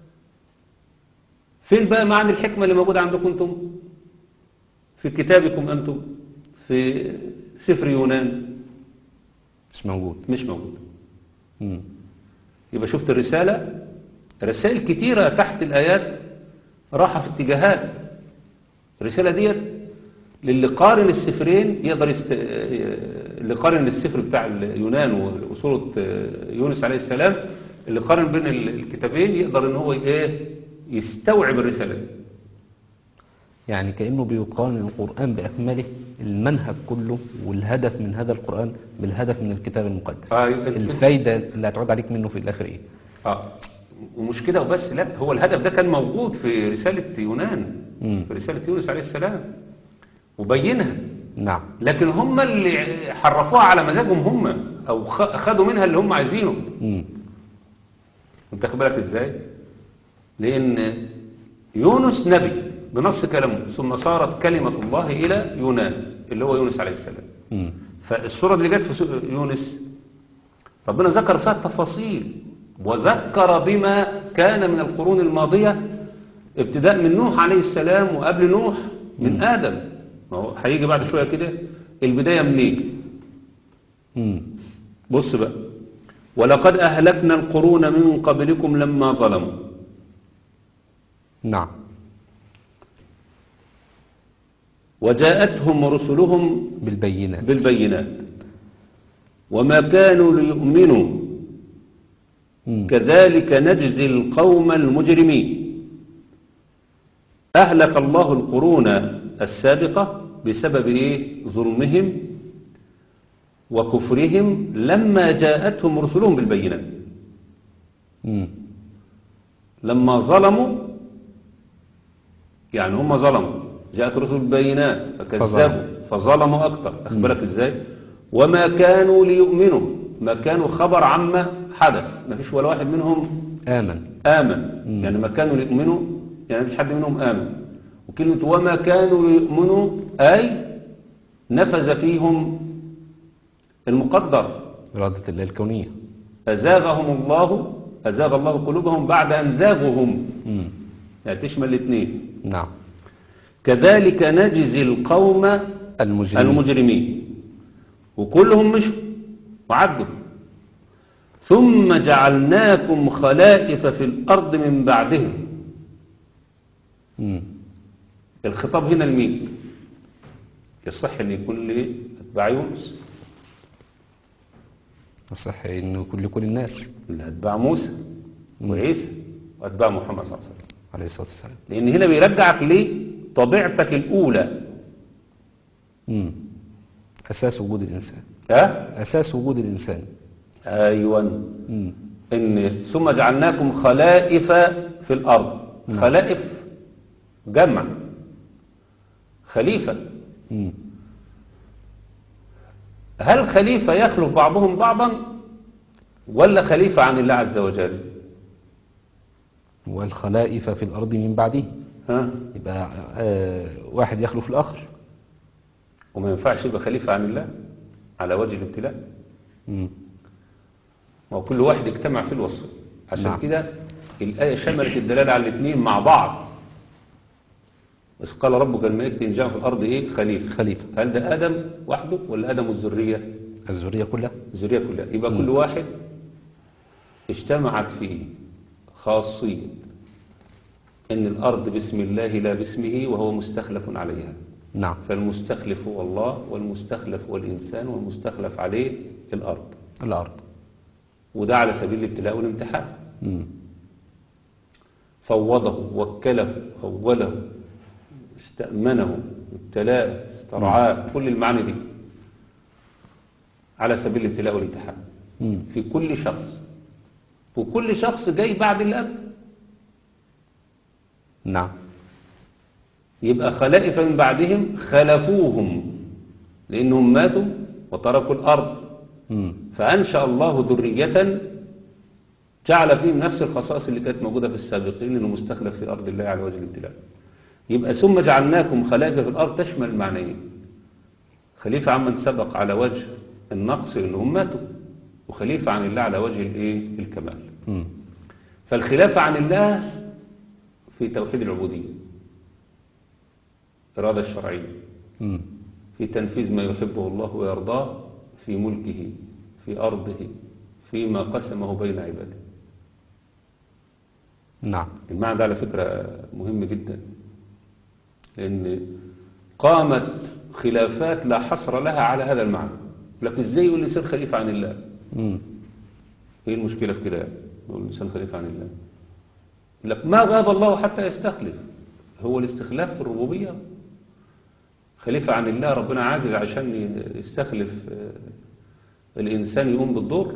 Speaker 2: فين بقى معاني الحكمة اللي موجودة عندكم أنتم في كتابكم أنتم في سفر يونان
Speaker 1: مش موجود
Speaker 2: مش موجود
Speaker 1: مم.
Speaker 2: يبقى شفت الرسالة رسائل كتيرة تحت الآيات راحة في اتجاهات الرسالة ديت للي قارن السفرين يقدر يست... اللي قارن السفر بتاع اليونان وسورة يونس عليه السلام اللي قارن بين ال- الكتابين يقدر ان هو ايه يستوعب الرسالة دي
Speaker 1: يعني كأنه بيقارن القرآن بأكمله المنهج كله والهدف من هذا القرآن بالهدف من الكتاب المقدس
Speaker 2: آه،
Speaker 1: الفايدة اللي هتعود عليك منه في الآخر إيه
Speaker 2: اه ومش كده وبس لا هو الهدف ده كان موجود في رسالة يونان
Speaker 1: مم.
Speaker 2: في رسالة يونس عليه السلام وبينها
Speaker 1: نعم
Speaker 2: لكن هم اللي حرفوها على مزاجهم هم او خ- خدوا منها اللي هم عايزينه
Speaker 1: مم.
Speaker 2: انت خد بالك ازاي لان يونس نبي بنص كلامه ثم صارت كلمة الله الى يونان اللي هو يونس عليه السلام
Speaker 1: مم.
Speaker 2: فالسورة اللي جت في سو- يونس ربنا ذكر فيها التفاصيل وذكر بما كان من القرون الماضية ابتداء من نوح عليه السلام وقبل نوح من آدم ما هو هيجي بعد شوية كده البداية منين
Speaker 1: مم.
Speaker 2: بص بقى ولقد أهلكنا القرون من قبلكم لما ظلموا
Speaker 1: نعم
Speaker 2: وجاءتهم رسلهم
Speaker 1: بالبينات
Speaker 2: بالبينات وما كانوا ليؤمنوا
Speaker 1: مم.
Speaker 2: كذلك نجزي القوم المجرمين أهلك الله القرون السابقة بسبب إيه؟ ظلمهم وكفرهم لما جاءتهم رسلهم بالبينات
Speaker 1: مم.
Speaker 2: لما ظلموا يعني هم ظلموا جاءت رسل بالبينات فكذبوا فظلموا أكتر أخبرك إزاي وما كانوا ليؤمنوا ما كانوا خبر عما حدث ما فيش ولا واحد منهم
Speaker 1: آمن
Speaker 2: آمن يعني ما كانوا ليؤمنوا يعني مفيش حد منهم آمن وكلمة وما كانوا ليؤمنوا أي نفذ فيهم المقدر
Speaker 1: إرادة الله الكونية
Speaker 2: أزاغهم الله أزاغ الله قلوبهم بعد أن زاغهم
Speaker 1: مم.
Speaker 2: يعني تشمل الاثنين
Speaker 1: نعم
Speaker 2: كذلك نجزي القوم
Speaker 1: المجرمين
Speaker 2: المجرمين وكلهم مشوا وعدوا ثم جعلناكم خلائف في الأرض من بعدهم
Speaker 1: مم.
Speaker 2: الخطاب هنا لمين يصح ان يكون لاتباع يونس
Speaker 1: صح إنه كل كل الناس
Speaker 2: لاتباع موسى وعيسى واتباع محمد صلى الله عليه وسلم
Speaker 1: عليه الصلاة والسلام
Speaker 2: لان هنا بيرجعك لطبيعتك الاولى
Speaker 1: مم. أساس وجود الإنسان
Speaker 2: ها
Speaker 1: أساس وجود الإنسان
Speaker 2: ايوه
Speaker 1: مم.
Speaker 2: ان ثم جعلناكم خلائف في الارض خلائف جمع خليفه
Speaker 1: مم.
Speaker 2: هل خليفه يخلف بعضهم بعضا ولا خليفه عن الله عز وجل
Speaker 1: والخلائف في الأرض من بعده
Speaker 2: ها
Speaker 1: يبقى آه واحد يخلف الآخر
Speaker 2: وما ينفعش يبقى خليفه عن الله على وجه الابتلاء
Speaker 1: مم.
Speaker 2: وكل واحد اجتمع في الوصف عشان
Speaker 1: نعم.
Speaker 2: كده الآية شملت الدلالة على الاثنين مع بعض بس قال ربك الملائكة إن جاء في الأرض إيه خليفة
Speaker 1: خليفة
Speaker 2: هل ده آدم وحده ولا آدم والذرية
Speaker 1: الذرية كلها
Speaker 2: الذرية كلها يبقى كل واحد اجتمعت فيه خاصية إن الأرض باسم الله لا باسمه وهو مستخلف عليها
Speaker 1: نعم
Speaker 2: فالمستخلف هو الله والمستخلف هو الإنسان والمستخلف عليه الأرض
Speaker 1: الأرض
Speaker 2: وده على سبيل الابتلاء والامتحان
Speaker 1: مم.
Speaker 2: فوضه وكله خوله استأمنه ابتلاه استرعاه كل المعاني دي على سبيل الابتلاء والامتحان
Speaker 1: مم.
Speaker 2: في كل شخص وكل شخص جاي بعد اللي قبل
Speaker 1: نعم
Speaker 2: يبقى خلائف من بعدهم خلفوهم لأنهم ماتوا وتركوا الأرض
Speaker 1: مم.
Speaker 2: فأنشأ الله ذرية جعل فيهم نفس الخصائص اللي كانت موجودة في السابقين إنه مستخلف في أرض الله على وجه الابتلاء يبقى ثم جعلناكم خلائف في الأرض تشمل المعنيين خليفة عمن سبق على وجه النقص إنهم ماتوا وخليفة عن الله على وجه الإيه الكمال
Speaker 1: مم.
Speaker 2: فالخلافة عن الله في توحيد العبودية الإرادة الشرعية
Speaker 1: مم.
Speaker 2: في تنفيذ ما يحبه الله ويرضاه في ملكه في أرضه فيما قسمه بين عباده
Speaker 1: نعم
Speaker 2: المعنى ده على فكرة مهم جدا لأن قامت خلافات لا حصر لها على هذا المعنى لكن ازاي يقول الإنسان خليفة عن الله
Speaker 1: مم.
Speaker 2: ايه المشكلة في كده يعني يقول الإنسان خليفة عن الله يقول لك ما غاب الله حتى يستخلف هو الاستخلاف في الربوبية خليفة عن الله ربنا عاجز عشان يستخلف آه، الإنسان يقوم بالدور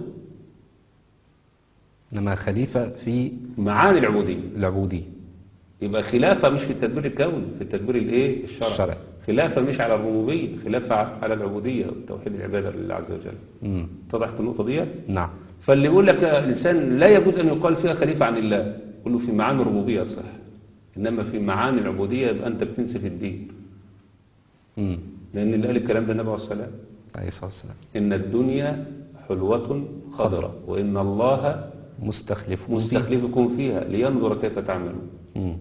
Speaker 1: إنما خليفة في
Speaker 2: معاني العبودية
Speaker 1: العبودية
Speaker 2: يبقى خلافة مش في التدبير الكوني في التدبير الايه الشرعي
Speaker 1: الشرعي.
Speaker 2: خلافة مش على الربوبية خلافة على العبودية وتوحيد العبادة لله عز وجل
Speaker 1: مم.
Speaker 2: اتضحت النقطة ديت
Speaker 1: نعم
Speaker 2: فاللي يقول لك الإنسان لا يجوز أن يقال فيها خليفة عن الله يقول له في معاني الربوبية صح إنما في معاني العبودية يبقى أنت بتنسف الدين
Speaker 1: مم.
Speaker 2: لأن اللي قال الكلام ده النبي عليه الصلاة والسلام
Speaker 1: عليه الصلاة والسلام
Speaker 2: إن الدنيا حلوة خضرة وإن الله
Speaker 1: مستخلف فيه.
Speaker 2: مستخلفكم فيها لينظر كيف تعملون
Speaker 1: مم.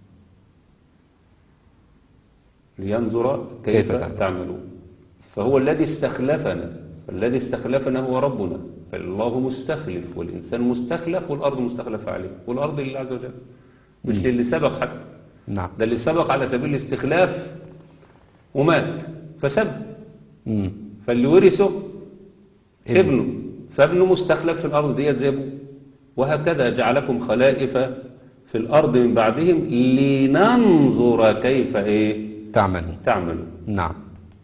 Speaker 2: لينظر كيف,
Speaker 1: كيف
Speaker 2: كيف
Speaker 1: تعمل.
Speaker 2: تعملون فهو الذي استخلفنا الذي استخلفنا هو ربنا فالله مستخلف والإنسان مستخلف والأرض مستخلفة عليه والأرض لله عز وجل مش للي سبق حتى
Speaker 1: نعم
Speaker 2: ده اللي سبق على سبيل الاستخلاف ومات فسب
Speaker 1: مم.
Speaker 2: فاللي ورثه
Speaker 1: ابنه.
Speaker 2: ابنه فابنه مستخلف في الأرض ديت زي ابوه وهكذا جعلكم خلائف في الأرض من بعدهم لننظر كيف إيه
Speaker 1: تعملون
Speaker 2: تعملوا
Speaker 1: نعم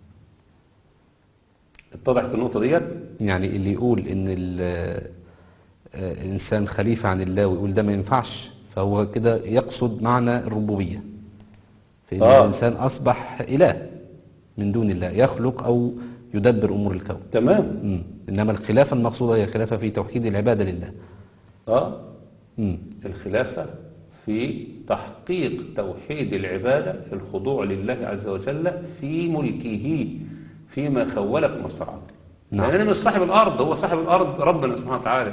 Speaker 2: اتضحت النقطة ديت
Speaker 1: يعني اللي يقول ان ال- آه، الانسان خليفة عن الله ويقول ده ما ينفعش فهو كده يقصد معنى الربوبية فإن
Speaker 2: آه.
Speaker 1: الإنسان أصبح إله من دون الله يخلق أو يدبر أمور الكون
Speaker 2: تمام
Speaker 1: مم. إنما الخلافة المقصودة هي خلافة في توحيد العبادة لله
Speaker 2: اه
Speaker 1: مم.
Speaker 2: الخلافة في تحقيق توحيد العبادة الخضوع لله عز وجل في ملكه فيما خولكم واسترعاكم
Speaker 1: نعم.
Speaker 2: لأن أنا مش صاحب الأرض هو صاحب الأرض ربنا سبحانه وتعالى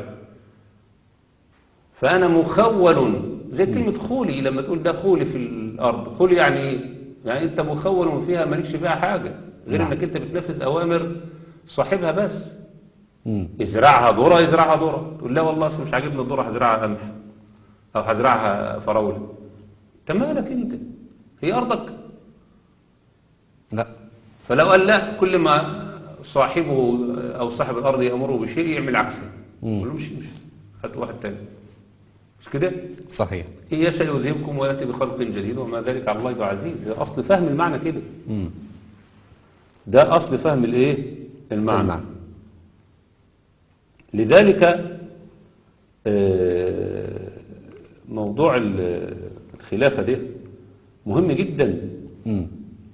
Speaker 2: فأنا مخول زي كلمة خولي لما تقول ده خولي في الأرض خولي يعني إيه؟ يعني أنت مخول فيها مالكش فيها حاجة غير
Speaker 1: نعم.
Speaker 2: أنك أنت بتنفذ أوامر صاحبها بس
Speaker 1: مم.
Speaker 2: ازرعها ذرة ازرعها ذرة تقول لا والله أصل مش عاجبني الذرة هزرعها قمح أو هزرعها فراولة أنت مالك أنت هي أرضك
Speaker 1: لا
Speaker 2: فلو قال لا كل ما صاحبه أو صاحب الأرض يأمره بشيء يعمل عكسه
Speaker 1: مم.
Speaker 2: يقول له مش مش هات واحد تاني مش كده
Speaker 1: صحيح
Speaker 2: إن يشاء يذهبكم ويأتي بخلق جديد وما ذلك على الله بعزيز ده أصل فهم المعنى كده
Speaker 1: مم.
Speaker 2: ده أصل فهم الإيه المعنى,
Speaker 1: المعنى.
Speaker 2: لذلك آه، موضوع ال- الخلافة ده مهم جدا
Speaker 1: مم.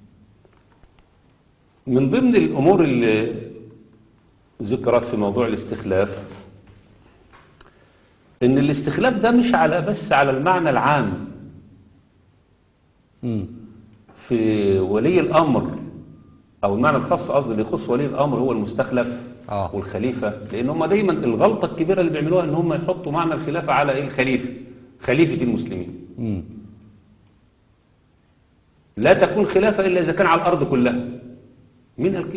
Speaker 2: من ضمن الأمور اللي ذكرت في موضوع الاستخلاف إن الاستخلاف ده مش على بس على المعنى العام
Speaker 1: مم.
Speaker 2: في ولي الأمر أو المعنى الخاص قصدي اللي يخص ولي الأمر هو المستخلف
Speaker 1: آه.
Speaker 2: والخليفة لأن هم دايما الغلطة الكبيرة اللي بيعملوها إن هم يحطوا معنى الخلافة على إيه الخليفة خليفة المسلمين
Speaker 1: مم.
Speaker 2: لا تكون خلافة إلا إذا كان على الأرض كلها مين قال كده؟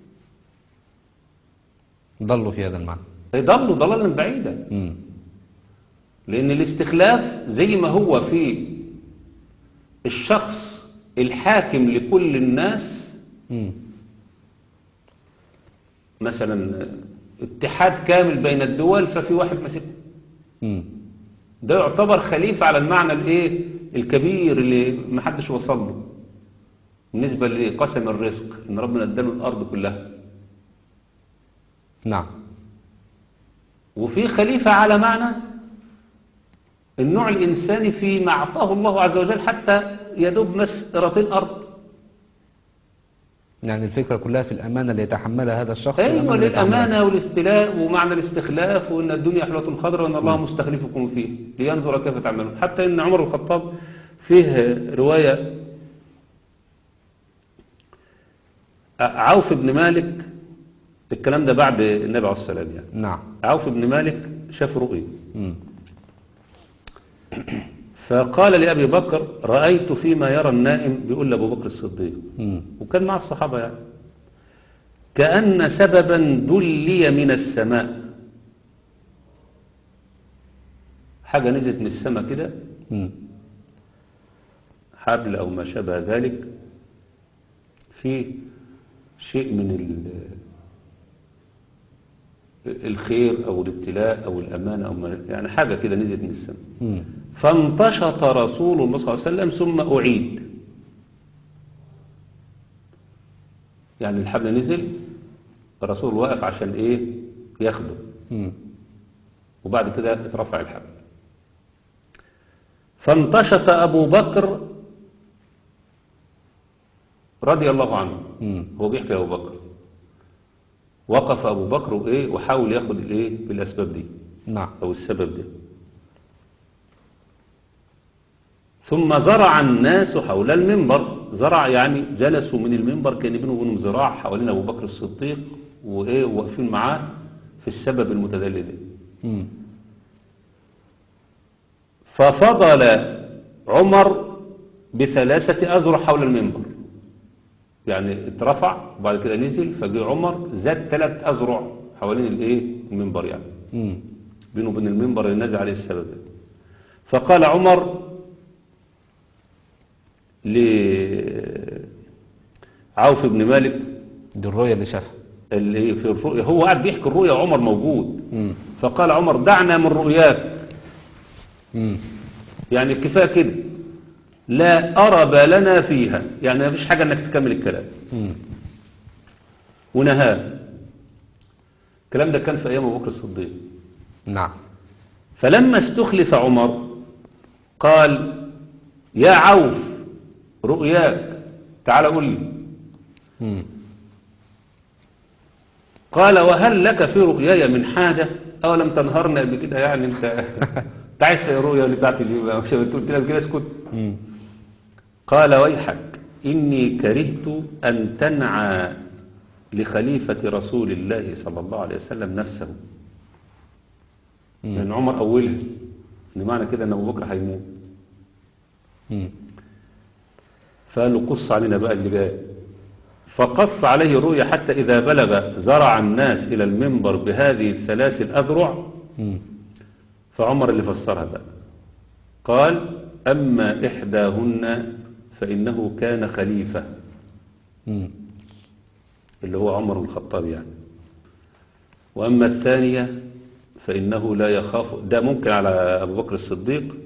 Speaker 1: ضلوا في هذا المعنى
Speaker 2: يضلوا ضلالا بعيدا
Speaker 1: مم.
Speaker 2: لأن الاستخلاف زي ما هو في الشخص الحاكم لكل الناس
Speaker 1: مم.
Speaker 2: مثلا اتحاد كامل بين الدول ففي واحد ماسكه
Speaker 1: مم.
Speaker 2: ده يعتبر خليفة على المعنى الايه الكبير اللي محدش وصل له بالنسبة لقسم الرزق ان ربنا اداله الارض كلها
Speaker 1: نعم
Speaker 2: وفي خليفة على معنى النوع الإنساني فيما أعطاه الله عز وجل حتى يدوب مس قراطين أرض
Speaker 1: يعني الفكرة كلها في الأمانة اللي يتحملها هذا الشخص
Speaker 2: أيوة
Speaker 1: والأمانة اللي يتحملها.
Speaker 2: للأمانة والاستيلاء ومعنى الاستخلاف وأن الدنيا حلوة خضراء وأن الله مستخلفكم فيه لينظر كيف تعملون حتى أن عمر بن الخطاب فيه رواية عوف بن مالك الكلام ده بعد النبي عليه السلام يعني
Speaker 1: نعم
Speaker 2: عوف بن مالك شاف رؤية
Speaker 1: مم.
Speaker 2: فقال لأبي بكر رأيت فيما يرى النائم بيقول لأبو بكر الصديق
Speaker 1: مم.
Speaker 2: وكان مع الصحابة يعني كأن سببا دلي من السماء حاجة نزلت من السماء كده
Speaker 1: مم.
Speaker 2: حبل أو ما شابه ذلك في شيء من ال- الخير أو الابتلاء أو الأمانة أو ما يعني حاجة كده نزلت من السماء
Speaker 1: مم.
Speaker 2: فانتشط رسول الله صلى الله عليه وسلم ثم أعيد يعني الحبل نزل الرسول واقف عشان ايه ياخده
Speaker 1: مم.
Speaker 2: وبعد كده اترفع الحبل فانتشط أبو بكر رضي الله عنه
Speaker 1: مم.
Speaker 2: هو بيحكي أبو بكر وقف أبو بكر وإيه وحاول ياخد الإيه بالأسباب دي
Speaker 1: نعم
Speaker 2: أو السبب ده ثم زرع الناس حول المنبر زرع يعني جلسوا من المنبر كان بينهم وبينهم زراع حوالين أبو بكر الصديق وإيه واقفين معاه في السبب المتدلي ده
Speaker 1: مم.
Speaker 2: ففضل عمر بثلاثة أزرع حول المنبر يعني اترفع وبعد كده نزل فجاء عمر زاد ثلاث أزرع حوالين الايه المنبر يعني
Speaker 1: مم.
Speaker 2: بينه وبين المنبر اللي نزل عليه السبب ده. فقال عمر لعوف بن مالك
Speaker 1: دي الرؤية اللي شافها
Speaker 2: اللي في الرؤيا هو قاعد بيحكي الرؤيا وعمر موجود
Speaker 1: مم.
Speaker 2: فقال عمر دعنا من رؤياك
Speaker 1: مم.
Speaker 2: يعني كفايه كده لا أرب لنا فيها يعني ما فيش حاجة انك تكمل الكلام
Speaker 1: مم.
Speaker 2: ونهاه الكلام ده كان في أيام أبو بكر الصديق
Speaker 1: نعم
Speaker 2: فلما استخلف عمر قال يا عوف رؤياك تعال قل لي
Speaker 1: مم.
Speaker 2: قال وهل لك في رؤياي من حاجة أولم تنهرنا قبل كده يعني انت انت عايز الرؤيا اللي بتاعتي دي بقى؟ مش قلت لك كده اسكت
Speaker 1: مم.
Speaker 2: قال ويحك إني كرهت أن تنعى لخليفة رسول الله صلى الله عليه وسلم نفسه
Speaker 1: مم.
Speaker 2: لأن عمر أولها إن معنى كده أن أبو بكر هيموت
Speaker 1: مم.
Speaker 2: فقال له قص علينا بقى اللي جاي فقص عليه رؤيا حتى إذا بلغ زرع الناس إلى المنبر بهذه الثلاث الأذرع
Speaker 1: مم.
Speaker 2: فعمر اللي فسرها بقى قال أما إحداهن فإنه كان خليفة
Speaker 1: مم.
Speaker 2: اللي هو عمر بن الخطاب يعني وأما الثانية فإنه لا يخاف ده ممكن على أبو بكر الصديق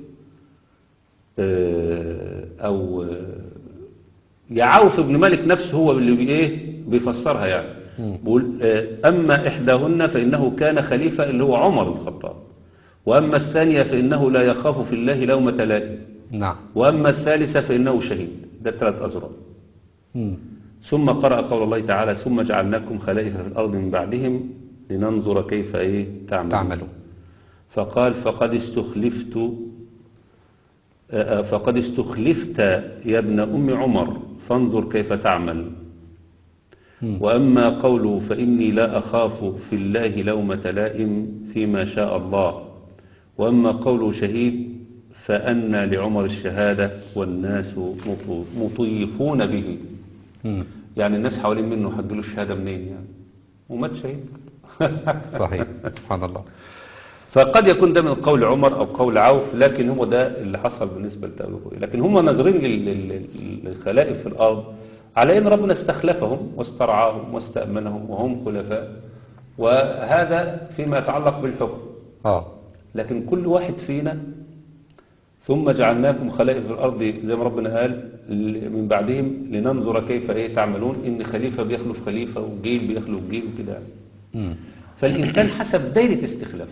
Speaker 2: آه، أو آه، يعوف بن مالك نفسه هو اللي بإيه بيفسرها يعني
Speaker 1: مم.
Speaker 2: بيقول آه، أما إحداهن فإنه كان خليفة اللي هو عمر بن الخطاب وأما الثانية فإنه لا يخاف في الله لومة لائم
Speaker 1: نعم
Speaker 2: وأما الثالثة فإنه شهيد ده الثلاث أزرار
Speaker 1: مم.
Speaker 2: ثم قرأ قول الله تعالى ثم جعلناكم خلائف في الأرض من بعدهم لننظر كيف إيه تعملون
Speaker 1: تعملوا
Speaker 2: فقال فقد استخلفت آه، آه، فقد استخلفت يا ابن أم عمر فانظر كيف تعمل
Speaker 1: مم.
Speaker 2: وأما قوله فإني لا أخاف في الله لومة لائم فيما شاء الله وأما قوله شهيد فأنى لعمر الشهادة والناس مطو- مطيفون به
Speaker 1: مم.
Speaker 2: يعني الناس حوالين منه هتجيله الشهادة منين يعني ومات شهيد
Speaker 1: صحيح سبحان الله
Speaker 2: فقد يكون ده من قول عمر أو قول عوف لكن هو ده اللي حصل بالنسبة لتأويل لكن هم ناظرين لل- لل- للخلائف في الأرض على أن ربنا استخلفهم واسترعاهم واستأمنهم وهم خلفاء وهذا فيما يتعلق بالحكم
Speaker 1: اه
Speaker 2: لكن كل واحد فينا ثم جعلناكم خلائف في الأرض زي ما ربنا قال ل- من بعدهم لننظر كيف إيه تعملون إن خليفة بيخلف خليفة وجيل بيخلف جيل وكده
Speaker 1: مم.
Speaker 2: فالإنسان حسب دايرة استخلافه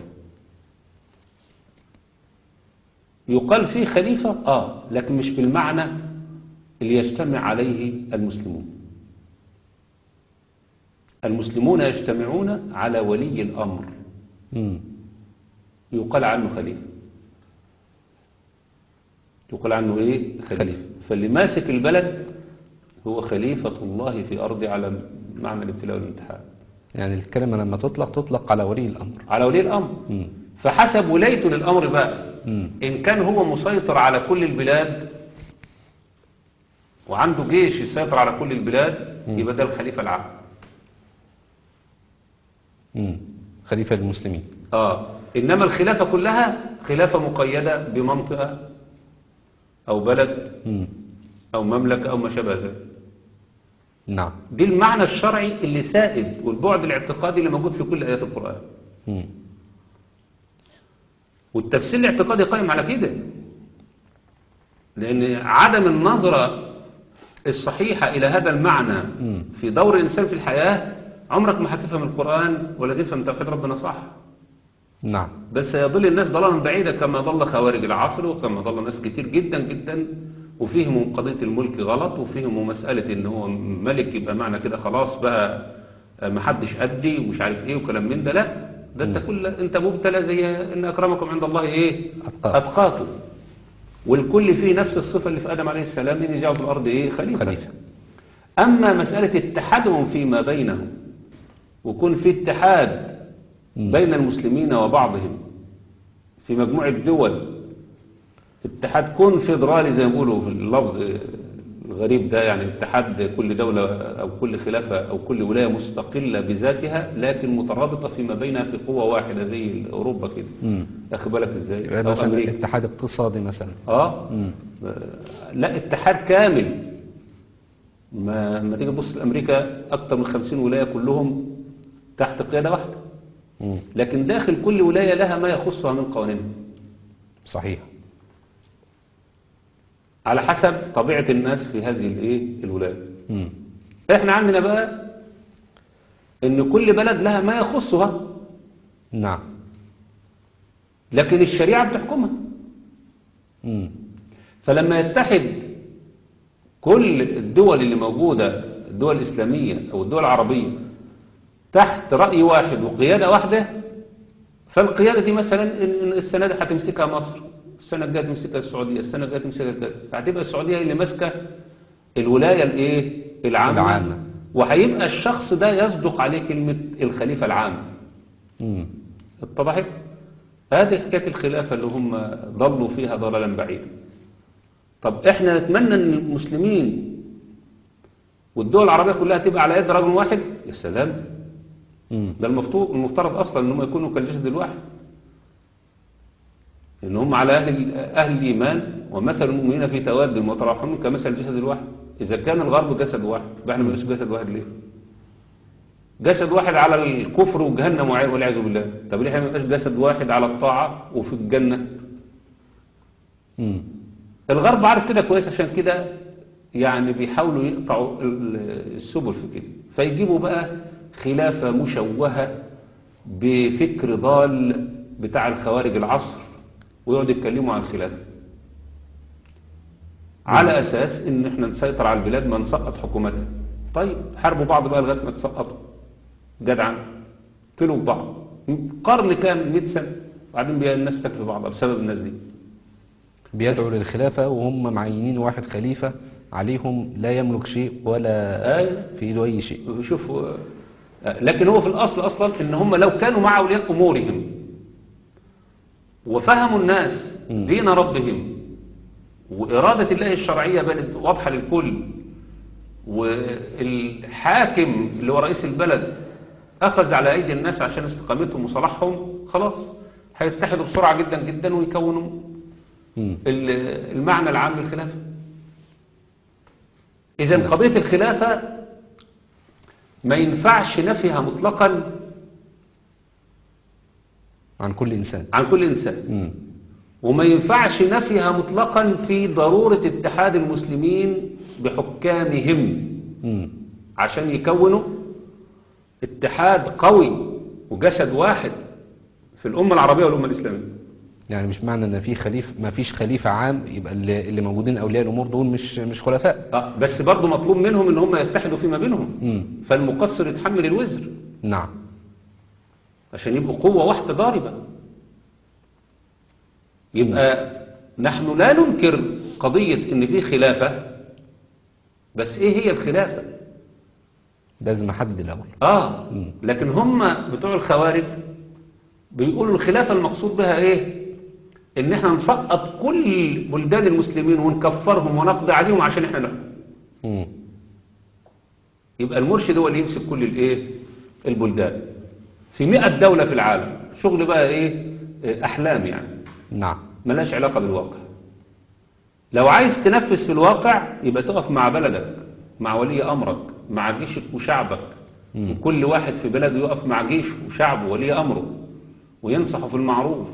Speaker 2: يقال فيه خليفة آه لكن مش بالمعنى اللي يجتمع عليه المسلمون المسلمون يجتمعون على ولي الأمر
Speaker 1: مم.
Speaker 2: يقال عنه خليفة يقال عنه ايه خليفة,
Speaker 1: خليفة.
Speaker 2: فاللي ماسك البلد هو خليفة الله في أرضه على معنى الابتلاء والامتحان
Speaker 1: يعني الكلمة لما تطلق تطلق على ولي الأمر
Speaker 2: على ولي الأمر
Speaker 1: مم.
Speaker 2: فحسب ولايته للأمر بقى
Speaker 1: مم.
Speaker 2: إن كان هو مسيطر على كل البلاد وعنده جيش يسيطر على كل البلاد يبقى ده الخليفة العام
Speaker 1: مم. خليفة للمسلمين
Speaker 2: آه إنما الخلافة كلها خلافة مقيدة بمنطقة أو بلد
Speaker 1: مم.
Speaker 2: أو مملكة أو ما شابه ذلك
Speaker 1: نعم
Speaker 2: دي المعنى الشرعي اللي سائد والبعد الاعتقادي اللي موجود في كل آيات القرآن
Speaker 1: مم.
Speaker 2: والتفسير الاعتقادي قائم على كده لأن عدم النظرة الصحيحة إلى هذا المعنى
Speaker 1: مم.
Speaker 2: في دور الإنسان في الحياة عمرك ما هتفهم القرآن ولا تفهم توحيد ربنا صح
Speaker 1: نعم
Speaker 2: بل سيضل الناس ضلالا بعيدا كما ضل خوارج العصر وكما ضل ناس كتير جدا جدا وفهموا قضية الملك غلط وفهموا مسألة ان هو ملك يبقى معنى كده خلاص بقى محدش أدي ومش عارف ايه وكلام من ده لا ده انت كل انت مبتلى زي ان اكرمكم عند الله ايه
Speaker 1: أتقاكم.
Speaker 2: اتقاكم والكل فيه نفس الصفة اللي في ادم عليه السلام ان يجعل في الارض ايه خليفة,
Speaker 1: خليفة.
Speaker 2: اما مسألة اتحادهم فيما بينهم ويكون في اتحاد
Speaker 1: مم.
Speaker 2: بين المسلمين وبعضهم في مجموعة دول اتحاد كونفدرالي زي ما بيقولوا في اللفظ الغريب ده يعني اتحاد كل دولة أو كل خلافة أو كل ولاية مستقلة بذاتها لكن مترابطة فيما بينها في قوة واحدة زي أوروبا كده
Speaker 1: مم.
Speaker 2: أخد بالك إزاي
Speaker 1: يبقى
Speaker 2: أو
Speaker 1: مثلا
Speaker 2: أمريكا
Speaker 1: اتحاد اقتصادي مثلا
Speaker 2: آه
Speaker 1: مم.
Speaker 2: لا اتحاد كامل ما ما تيجي تبص لأمريكا أكتر من 50 ولاية كلهم تحت قيادة واحدة
Speaker 1: مم.
Speaker 2: لكن داخل كل ولاية لها ما يخصها من قوانينها
Speaker 1: صحيح
Speaker 2: على حسب طبيعة الناس في هذه الايه الولاية
Speaker 1: مم.
Speaker 2: احنا عندنا بقى ان كل بلد لها ما يخصها
Speaker 1: نعم
Speaker 2: لكن الشريعة بتحكمها
Speaker 1: مم.
Speaker 2: فلما يتحد كل الدول اللي موجودة الدول الإسلامية أو الدول العربية تحت رأي واحد وقيادة واحدة فالقيادة دي مثلا إن- إن السنة دي هتمسكها مصر السنة الجاية تمسكها السعودية السنة الجاية تمسكها كذا هتبقى السعودية هي اللي ماسكة الولاية الايه العامة,
Speaker 1: العامة.
Speaker 2: وهيبقى الشخص ده يصدق عليه كلمة الخليفة العام
Speaker 1: مم.
Speaker 2: اتضحت هذه حكاية الخلافة اللي هم ضلوا فيها ضلالا بعيدا طب احنا نتمنى ان المسلمين والدول العربية كلها تبقى على يد رجل واحد يا سلام
Speaker 1: مم.
Speaker 2: ده المفترض المفترض اصلا ان هم يكونوا كالجسد الواحد ان هم على اهل اهل الايمان ومثل المؤمنين في توادهم وتراحمهم كمثل الجسد الواحد اذا كان الغرب جسد واحد يبقى احنا ما نبقاش جسد واحد ليه جسد واحد على الكفر وجهنم وعي- والعياذ بالله طب ليه احنا ما نبقاش جسد واحد على الطاعه وفي الجنه
Speaker 1: مم.
Speaker 2: الغرب عارف كده كويس عشان كده يعني بيحاولوا يقطعوا ال- السبل في كده فيجيبوا بقى خلافة مشوهة بفكر ضال بتاع الخوارج العصر ويقعدوا يتكلموا عن الخلافة على أساس إن إحنا نسيطر على البلاد ما نسقط حكومتها طيب حاربوا بعض بقى لغاية ما تسقطوا جدعا قتلوا بعض قرن كامل 100 سنة وبعدين بقى الناس بتاكل بعضها بسبب الناس دي
Speaker 1: بيدعوا للخلافة وهم معينين واحد خليفة عليهم لا يملك شيء ولا
Speaker 2: أيوة.
Speaker 1: في ايده اي شيء
Speaker 2: شوف آه، لكن هو في الأصل أصلا إن هم لو كانوا مع أولياء أمورهم وفهموا الناس
Speaker 1: مم.
Speaker 2: دين ربهم وإرادة الله الشرعية بقت واضحة للكل والحاكم اللي هو رئيس البلد أخذ على أيدي الناس عشان استقامتهم وصلاحهم خلاص هيتحدوا بسرعة جدا جدا ويكونوا
Speaker 1: مم.
Speaker 2: ال- المعنى العام للخلافة إذا قضية الخلافة ما ينفعش نفيها مطلقا
Speaker 1: عن كل انسان
Speaker 2: عن كل إنسان
Speaker 1: مم.
Speaker 2: وما ينفعش نفيها مطلقا في ضرورة اتحاد المسلمين بحكامهم
Speaker 1: مم.
Speaker 2: عشان يكونوا اتحاد قوي وجسد واحد في الأمة العربية والأمة الإسلامية
Speaker 1: يعني مش معنى ان في خليفه ما فيش خليفه عام يبقى اللي, اللي موجودين اولياء الامور دول مش مش خلفاء
Speaker 2: آه بس برضه مطلوب منهم ان هم يتحدوا فيما بينهم
Speaker 1: امم
Speaker 2: فالمقصر يتحمل الوزر
Speaker 1: نعم
Speaker 2: عشان يبقوا قوة واحدة ضاربة يبقى نحن لا ننكر قضية ان في خلافة بس ايه هي الخلافة
Speaker 1: لازم احدد الاول
Speaker 2: اه
Speaker 1: مم.
Speaker 2: لكن هم بتوع الخوارج بيقولوا الخلافة المقصود بها ايه ان احنا نسقط كل بلدان المسلمين ونكفرهم ونقضي عليهم عشان احنا نحكم
Speaker 1: امم
Speaker 2: يبقى المرشد هو اللي يمسك كل الايه البلدان في 100 دولة في العالم شغل بقى ايه إيه، احلام يعني
Speaker 1: نعم
Speaker 2: ملاش علاقة بالواقع لو عايز تنفذ في الواقع يبقى تقف مع بلدك مع ولي أمرك مع جيشك وشعبك
Speaker 1: مم.
Speaker 2: كل واحد في بلده يقف مع جيشه وشعبه ولي أمره وينصحه في المعروف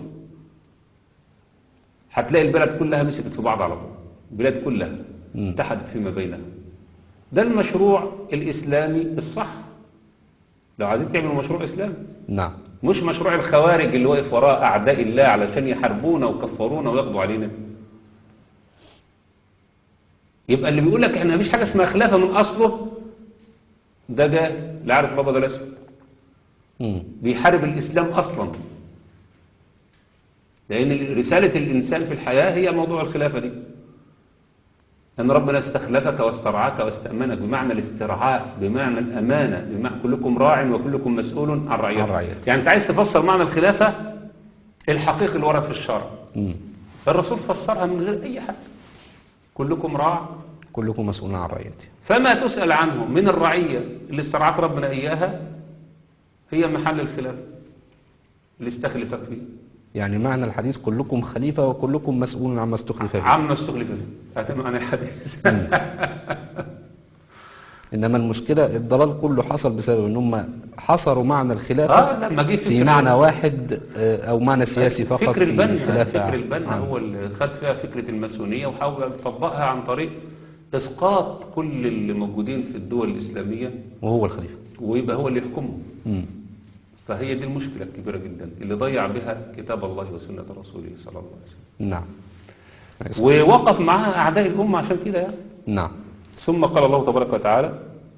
Speaker 2: هتلاقي البلد كلها مسكت في بعض على طول البلاد كلها
Speaker 1: مم.
Speaker 2: اتحدت فيما بينها ده المشروع الإسلامي الصح لو عايزين تعملوا مشروع إسلامي
Speaker 1: نعم
Speaker 2: مش مشروع الخوارج اللي واقف وراء أعداء الله علشان يحاربونا ويكفرونا ويقضوا علينا يبقى اللي بيقول لك احنا مفيش حاجة اسمها خلافة من أصله ده جاء لا عارف الأبيض ولا الأسود
Speaker 1: امم
Speaker 2: بيحارب الإسلام أصلا لأن رسالة الإنسان في الحياة هي موضوع الخلافة دي أن ربنا استخلفك واسترعاك واستأمنك بمعنى الاسترعاء بمعنى الأمانة بمعنى كلكم راع وكلكم مسؤول عن
Speaker 1: عن
Speaker 2: رعيته
Speaker 1: رعيته.
Speaker 2: يعني أنت عايز تفسر معنى الخلافة الحقيقي اللي ورد في الشرع
Speaker 1: امم
Speaker 2: الرسول فسرها من غير أي حد كلكم راع
Speaker 1: كلكم مسؤولون عن رعيته
Speaker 2: فما تسأل عنه من الرعية اللي استرعاك ربنا إياها هي محل الخلافة اللي استخلفك فيه
Speaker 1: يعني معنى الحديث كلكم خليفه وكلكم مسؤول عما استخلف فيه
Speaker 2: عما استخلف فيه هذا معنى الحديث
Speaker 1: انما المشكله الضلال كله حصل بسبب ان هم حصروا معنى الخلافه
Speaker 2: اه لما جه
Speaker 1: في
Speaker 2: فكر-
Speaker 1: معنى واحد آه، او معنى سياسي فقط
Speaker 2: فكر
Speaker 1: في
Speaker 2: البنا
Speaker 1: الخلافه
Speaker 2: فكر البنا
Speaker 1: آه.
Speaker 2: هو اللي خد فيها فكرة الماسونية وحاول يطبقها عن طريق إسقاط كل اللي موجودين في الدول الإسلامية
Speaker 1: وهو الخليفه
Speaker 2: ويبقى هو اللي يحكمهم
Speaker 1: امم
Speaker 2: فهي دي المشكلة الكبيرة جدا اللي ضيع بها كتاب الله وسنة رسوله صلى الله عليه وسلم
Speaker 1: نعم
Speaker 2: ووقف معها أعداء الأمة عشان كده يعني
Speaker 1: نعم
Speaker 2: ثم قال الله تبارك وتعالى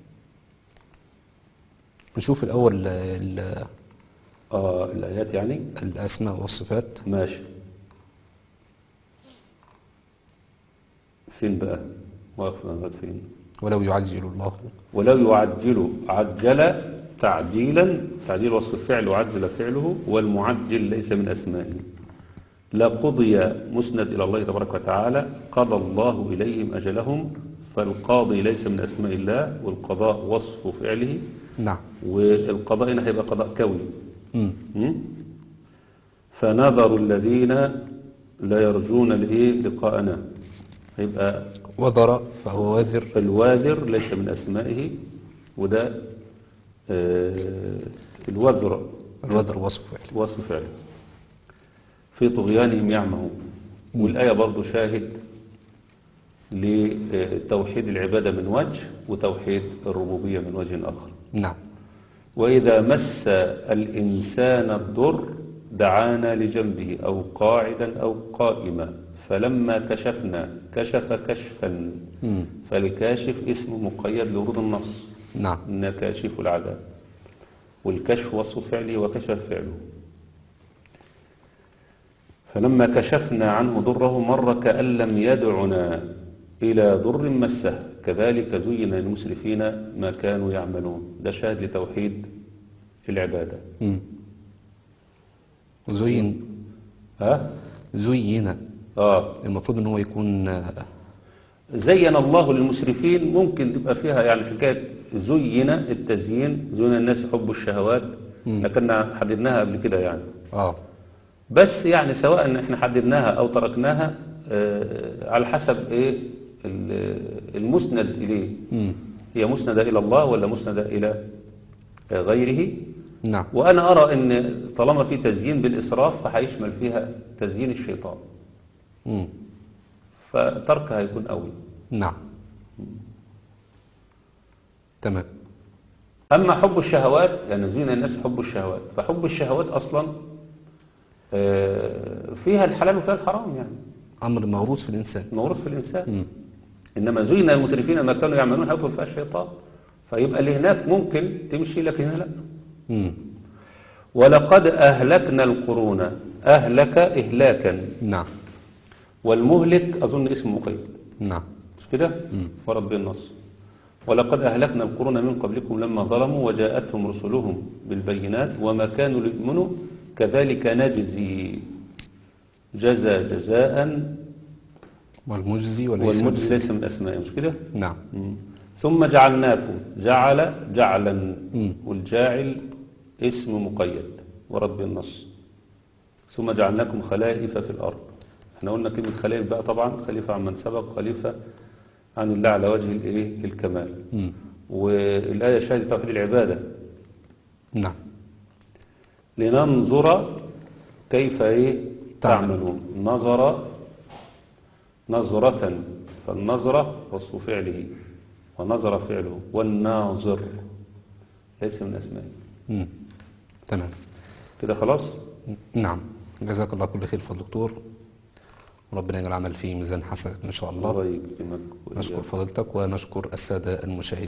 Speaker 1: نشوف الاول ال-
Speaker 2: آه الآيات يعني
Speaker 1: الاسماء والصفات
Speaker 2: ماشي فين بقى واقف لغاية فين
Speaker 1: ولو يعجل الله
Speaker 2: ولو يعجل عجل تعجيلا تعجيل وصف الفعل وعجل فعله والمعجل ليس من أسمائه لقضي مسند إلى الله تبارك وتعالى قضى الله إليهم أجلهم فالقاضي ليس من أسماء الله والقضاء وصف فعله
Speaker 1: نعم
Speaker 2: والقضاء هنا هيبقى قضاء كوني
Speaker 1: مم.
Speaker 2: م? فنظر الذين لا يرجون لإيه لقاءنا هيبقى
Speaker 1: وذر فهو وذر
Speaker 2: الواذر ليس من أسمائه وده آه، الوذر
Speaker 1: الوذر وصف فعل
Speaker 2: وصف فعله في طغيانهم يعمهون والآية برضو شاهد لتوحيد العبادة من وجه وتوحيد الربوبية من وجه آخر
Speaker 1: نعم
Speaker 2: وإذا مس الإنسان الضر دعانا لجنبه أو قاعدا أو قائما فلما كشفنا كشف كشفا
Speaker 1: مم.
Speaker 2: فالكاشف اسم مقيد لورود النص
Speaker 1: نعم
Speaker 2: إن كاشف العذاب والكشف وصف فعله وكشف فعله فلما كشفنا عنه ضره مر كأن لم يدعنا إلى ضر مسه كذلك زين للمسرفين ما كانوا يعملون ده شاهد لتوحيد العبادة
Speaker 1: مم. زين
Speaker 2: ها؟
Speaker 1: زين
Speaker 2: آه
Speaker 1: المفروض ان هو يكون آه،
Speaker 2: زين الله للمسرفين ممكن تبقى فيها يعني حكاية زين التزيين زين الناس حب الشهوات
Speaker 1: مم.
Speaker 2: لكن حددناها قبل كده يعني
Speaker 1: اه
Speaker 2: بس يعني سواء ان احنا حددناها او تركناها آه، على حسب ايه ال- المسند اليه
Speaker 1: مم.
Speaker 2: هي مسندة الى الله ولا مسندة الى آه، غيره
Speaker 1: نعم
Speaker 2: وانا ارى ان طالما في تزيين بالاسراف فهيشمل فيها تزيين الشيطان
Speaker 1: مم.
Speaker 2: فتركها هيكون اولى
Speaker 1: نعم تمام
Speaker 2: أما حب الشهوات يعني زين الناس حب الشهوات فحب الشهوات أصلا آه، فيها الحلال وفيها الحرام يعني
Speaker 1: أمر موروث في الإنسان
Speaker 2: موروث في الإنسان
Speaker 1: مم.
Speaker 2: إنما زين المسرفين ما كانوا يعملون هيدخل فيها الشيطان فيبقى اللي هناك ممكن تمشي لكن هنا لا
Speaker 1: مم.
Speaker 2: ولقد أهلكنا القرون أهلك إهلاكا
Speaker 1: نعم
Speaker 2: والمهلك أظن اسم مقيد
Speaker 1: نعم
Speaker 2: مش كده
Speaker 1: مم.
Speaker 2: ورب النص ولقد أهلكنا القرون من قبلكم لما ظلموا وجاءتهم رسلهم بالبينات وما كانوا ليؤمنوا كذلك نجزي جزى جزاء
Speaker 1: والمجزي وليس
Speaker 2: والمجزي
Speaker 1: بالاسم.
Speaker 2: ليس من أسمائه مش كده
Speaker 1: نعم
Speaker 2: مم. ثم جعلناكم جعل جعلا
Speaker 1: مم.
Speaker 2: والجاعل اسم مقيد ورب النص ثم جعلناكم خلائف في الأرض احنا قلنا كلمة خلائف بقى طبعا خليفة عن من سبق خليفة عن الله على وجه الايه الكمال
Speaker 1: مم.
Speaker 2: والآية شهدت توحيد العبادة
Speaker 1: نعم
Speaker 2: لننظر كيف ايه
Speaker 1: تعمل.
Speaker 2: تعملون نظر نظرة فالنظرة وصف فعله ونظر فعله والناظر ليس من أسمائه
Speaker 1: مم. تمام
Speaker 2: كده خلاص
Speaker 1: نعم جزاك الله كل خير فضل دكتور وربنا يجعل العمل في ميزان حسنات إن شاء الله
Speaker 2: الله يكرمك
Speaker 1: نشكر
Speaker 2: وإياك.
Speaker 1: فضيلتك ونشكر السادة المشاهدين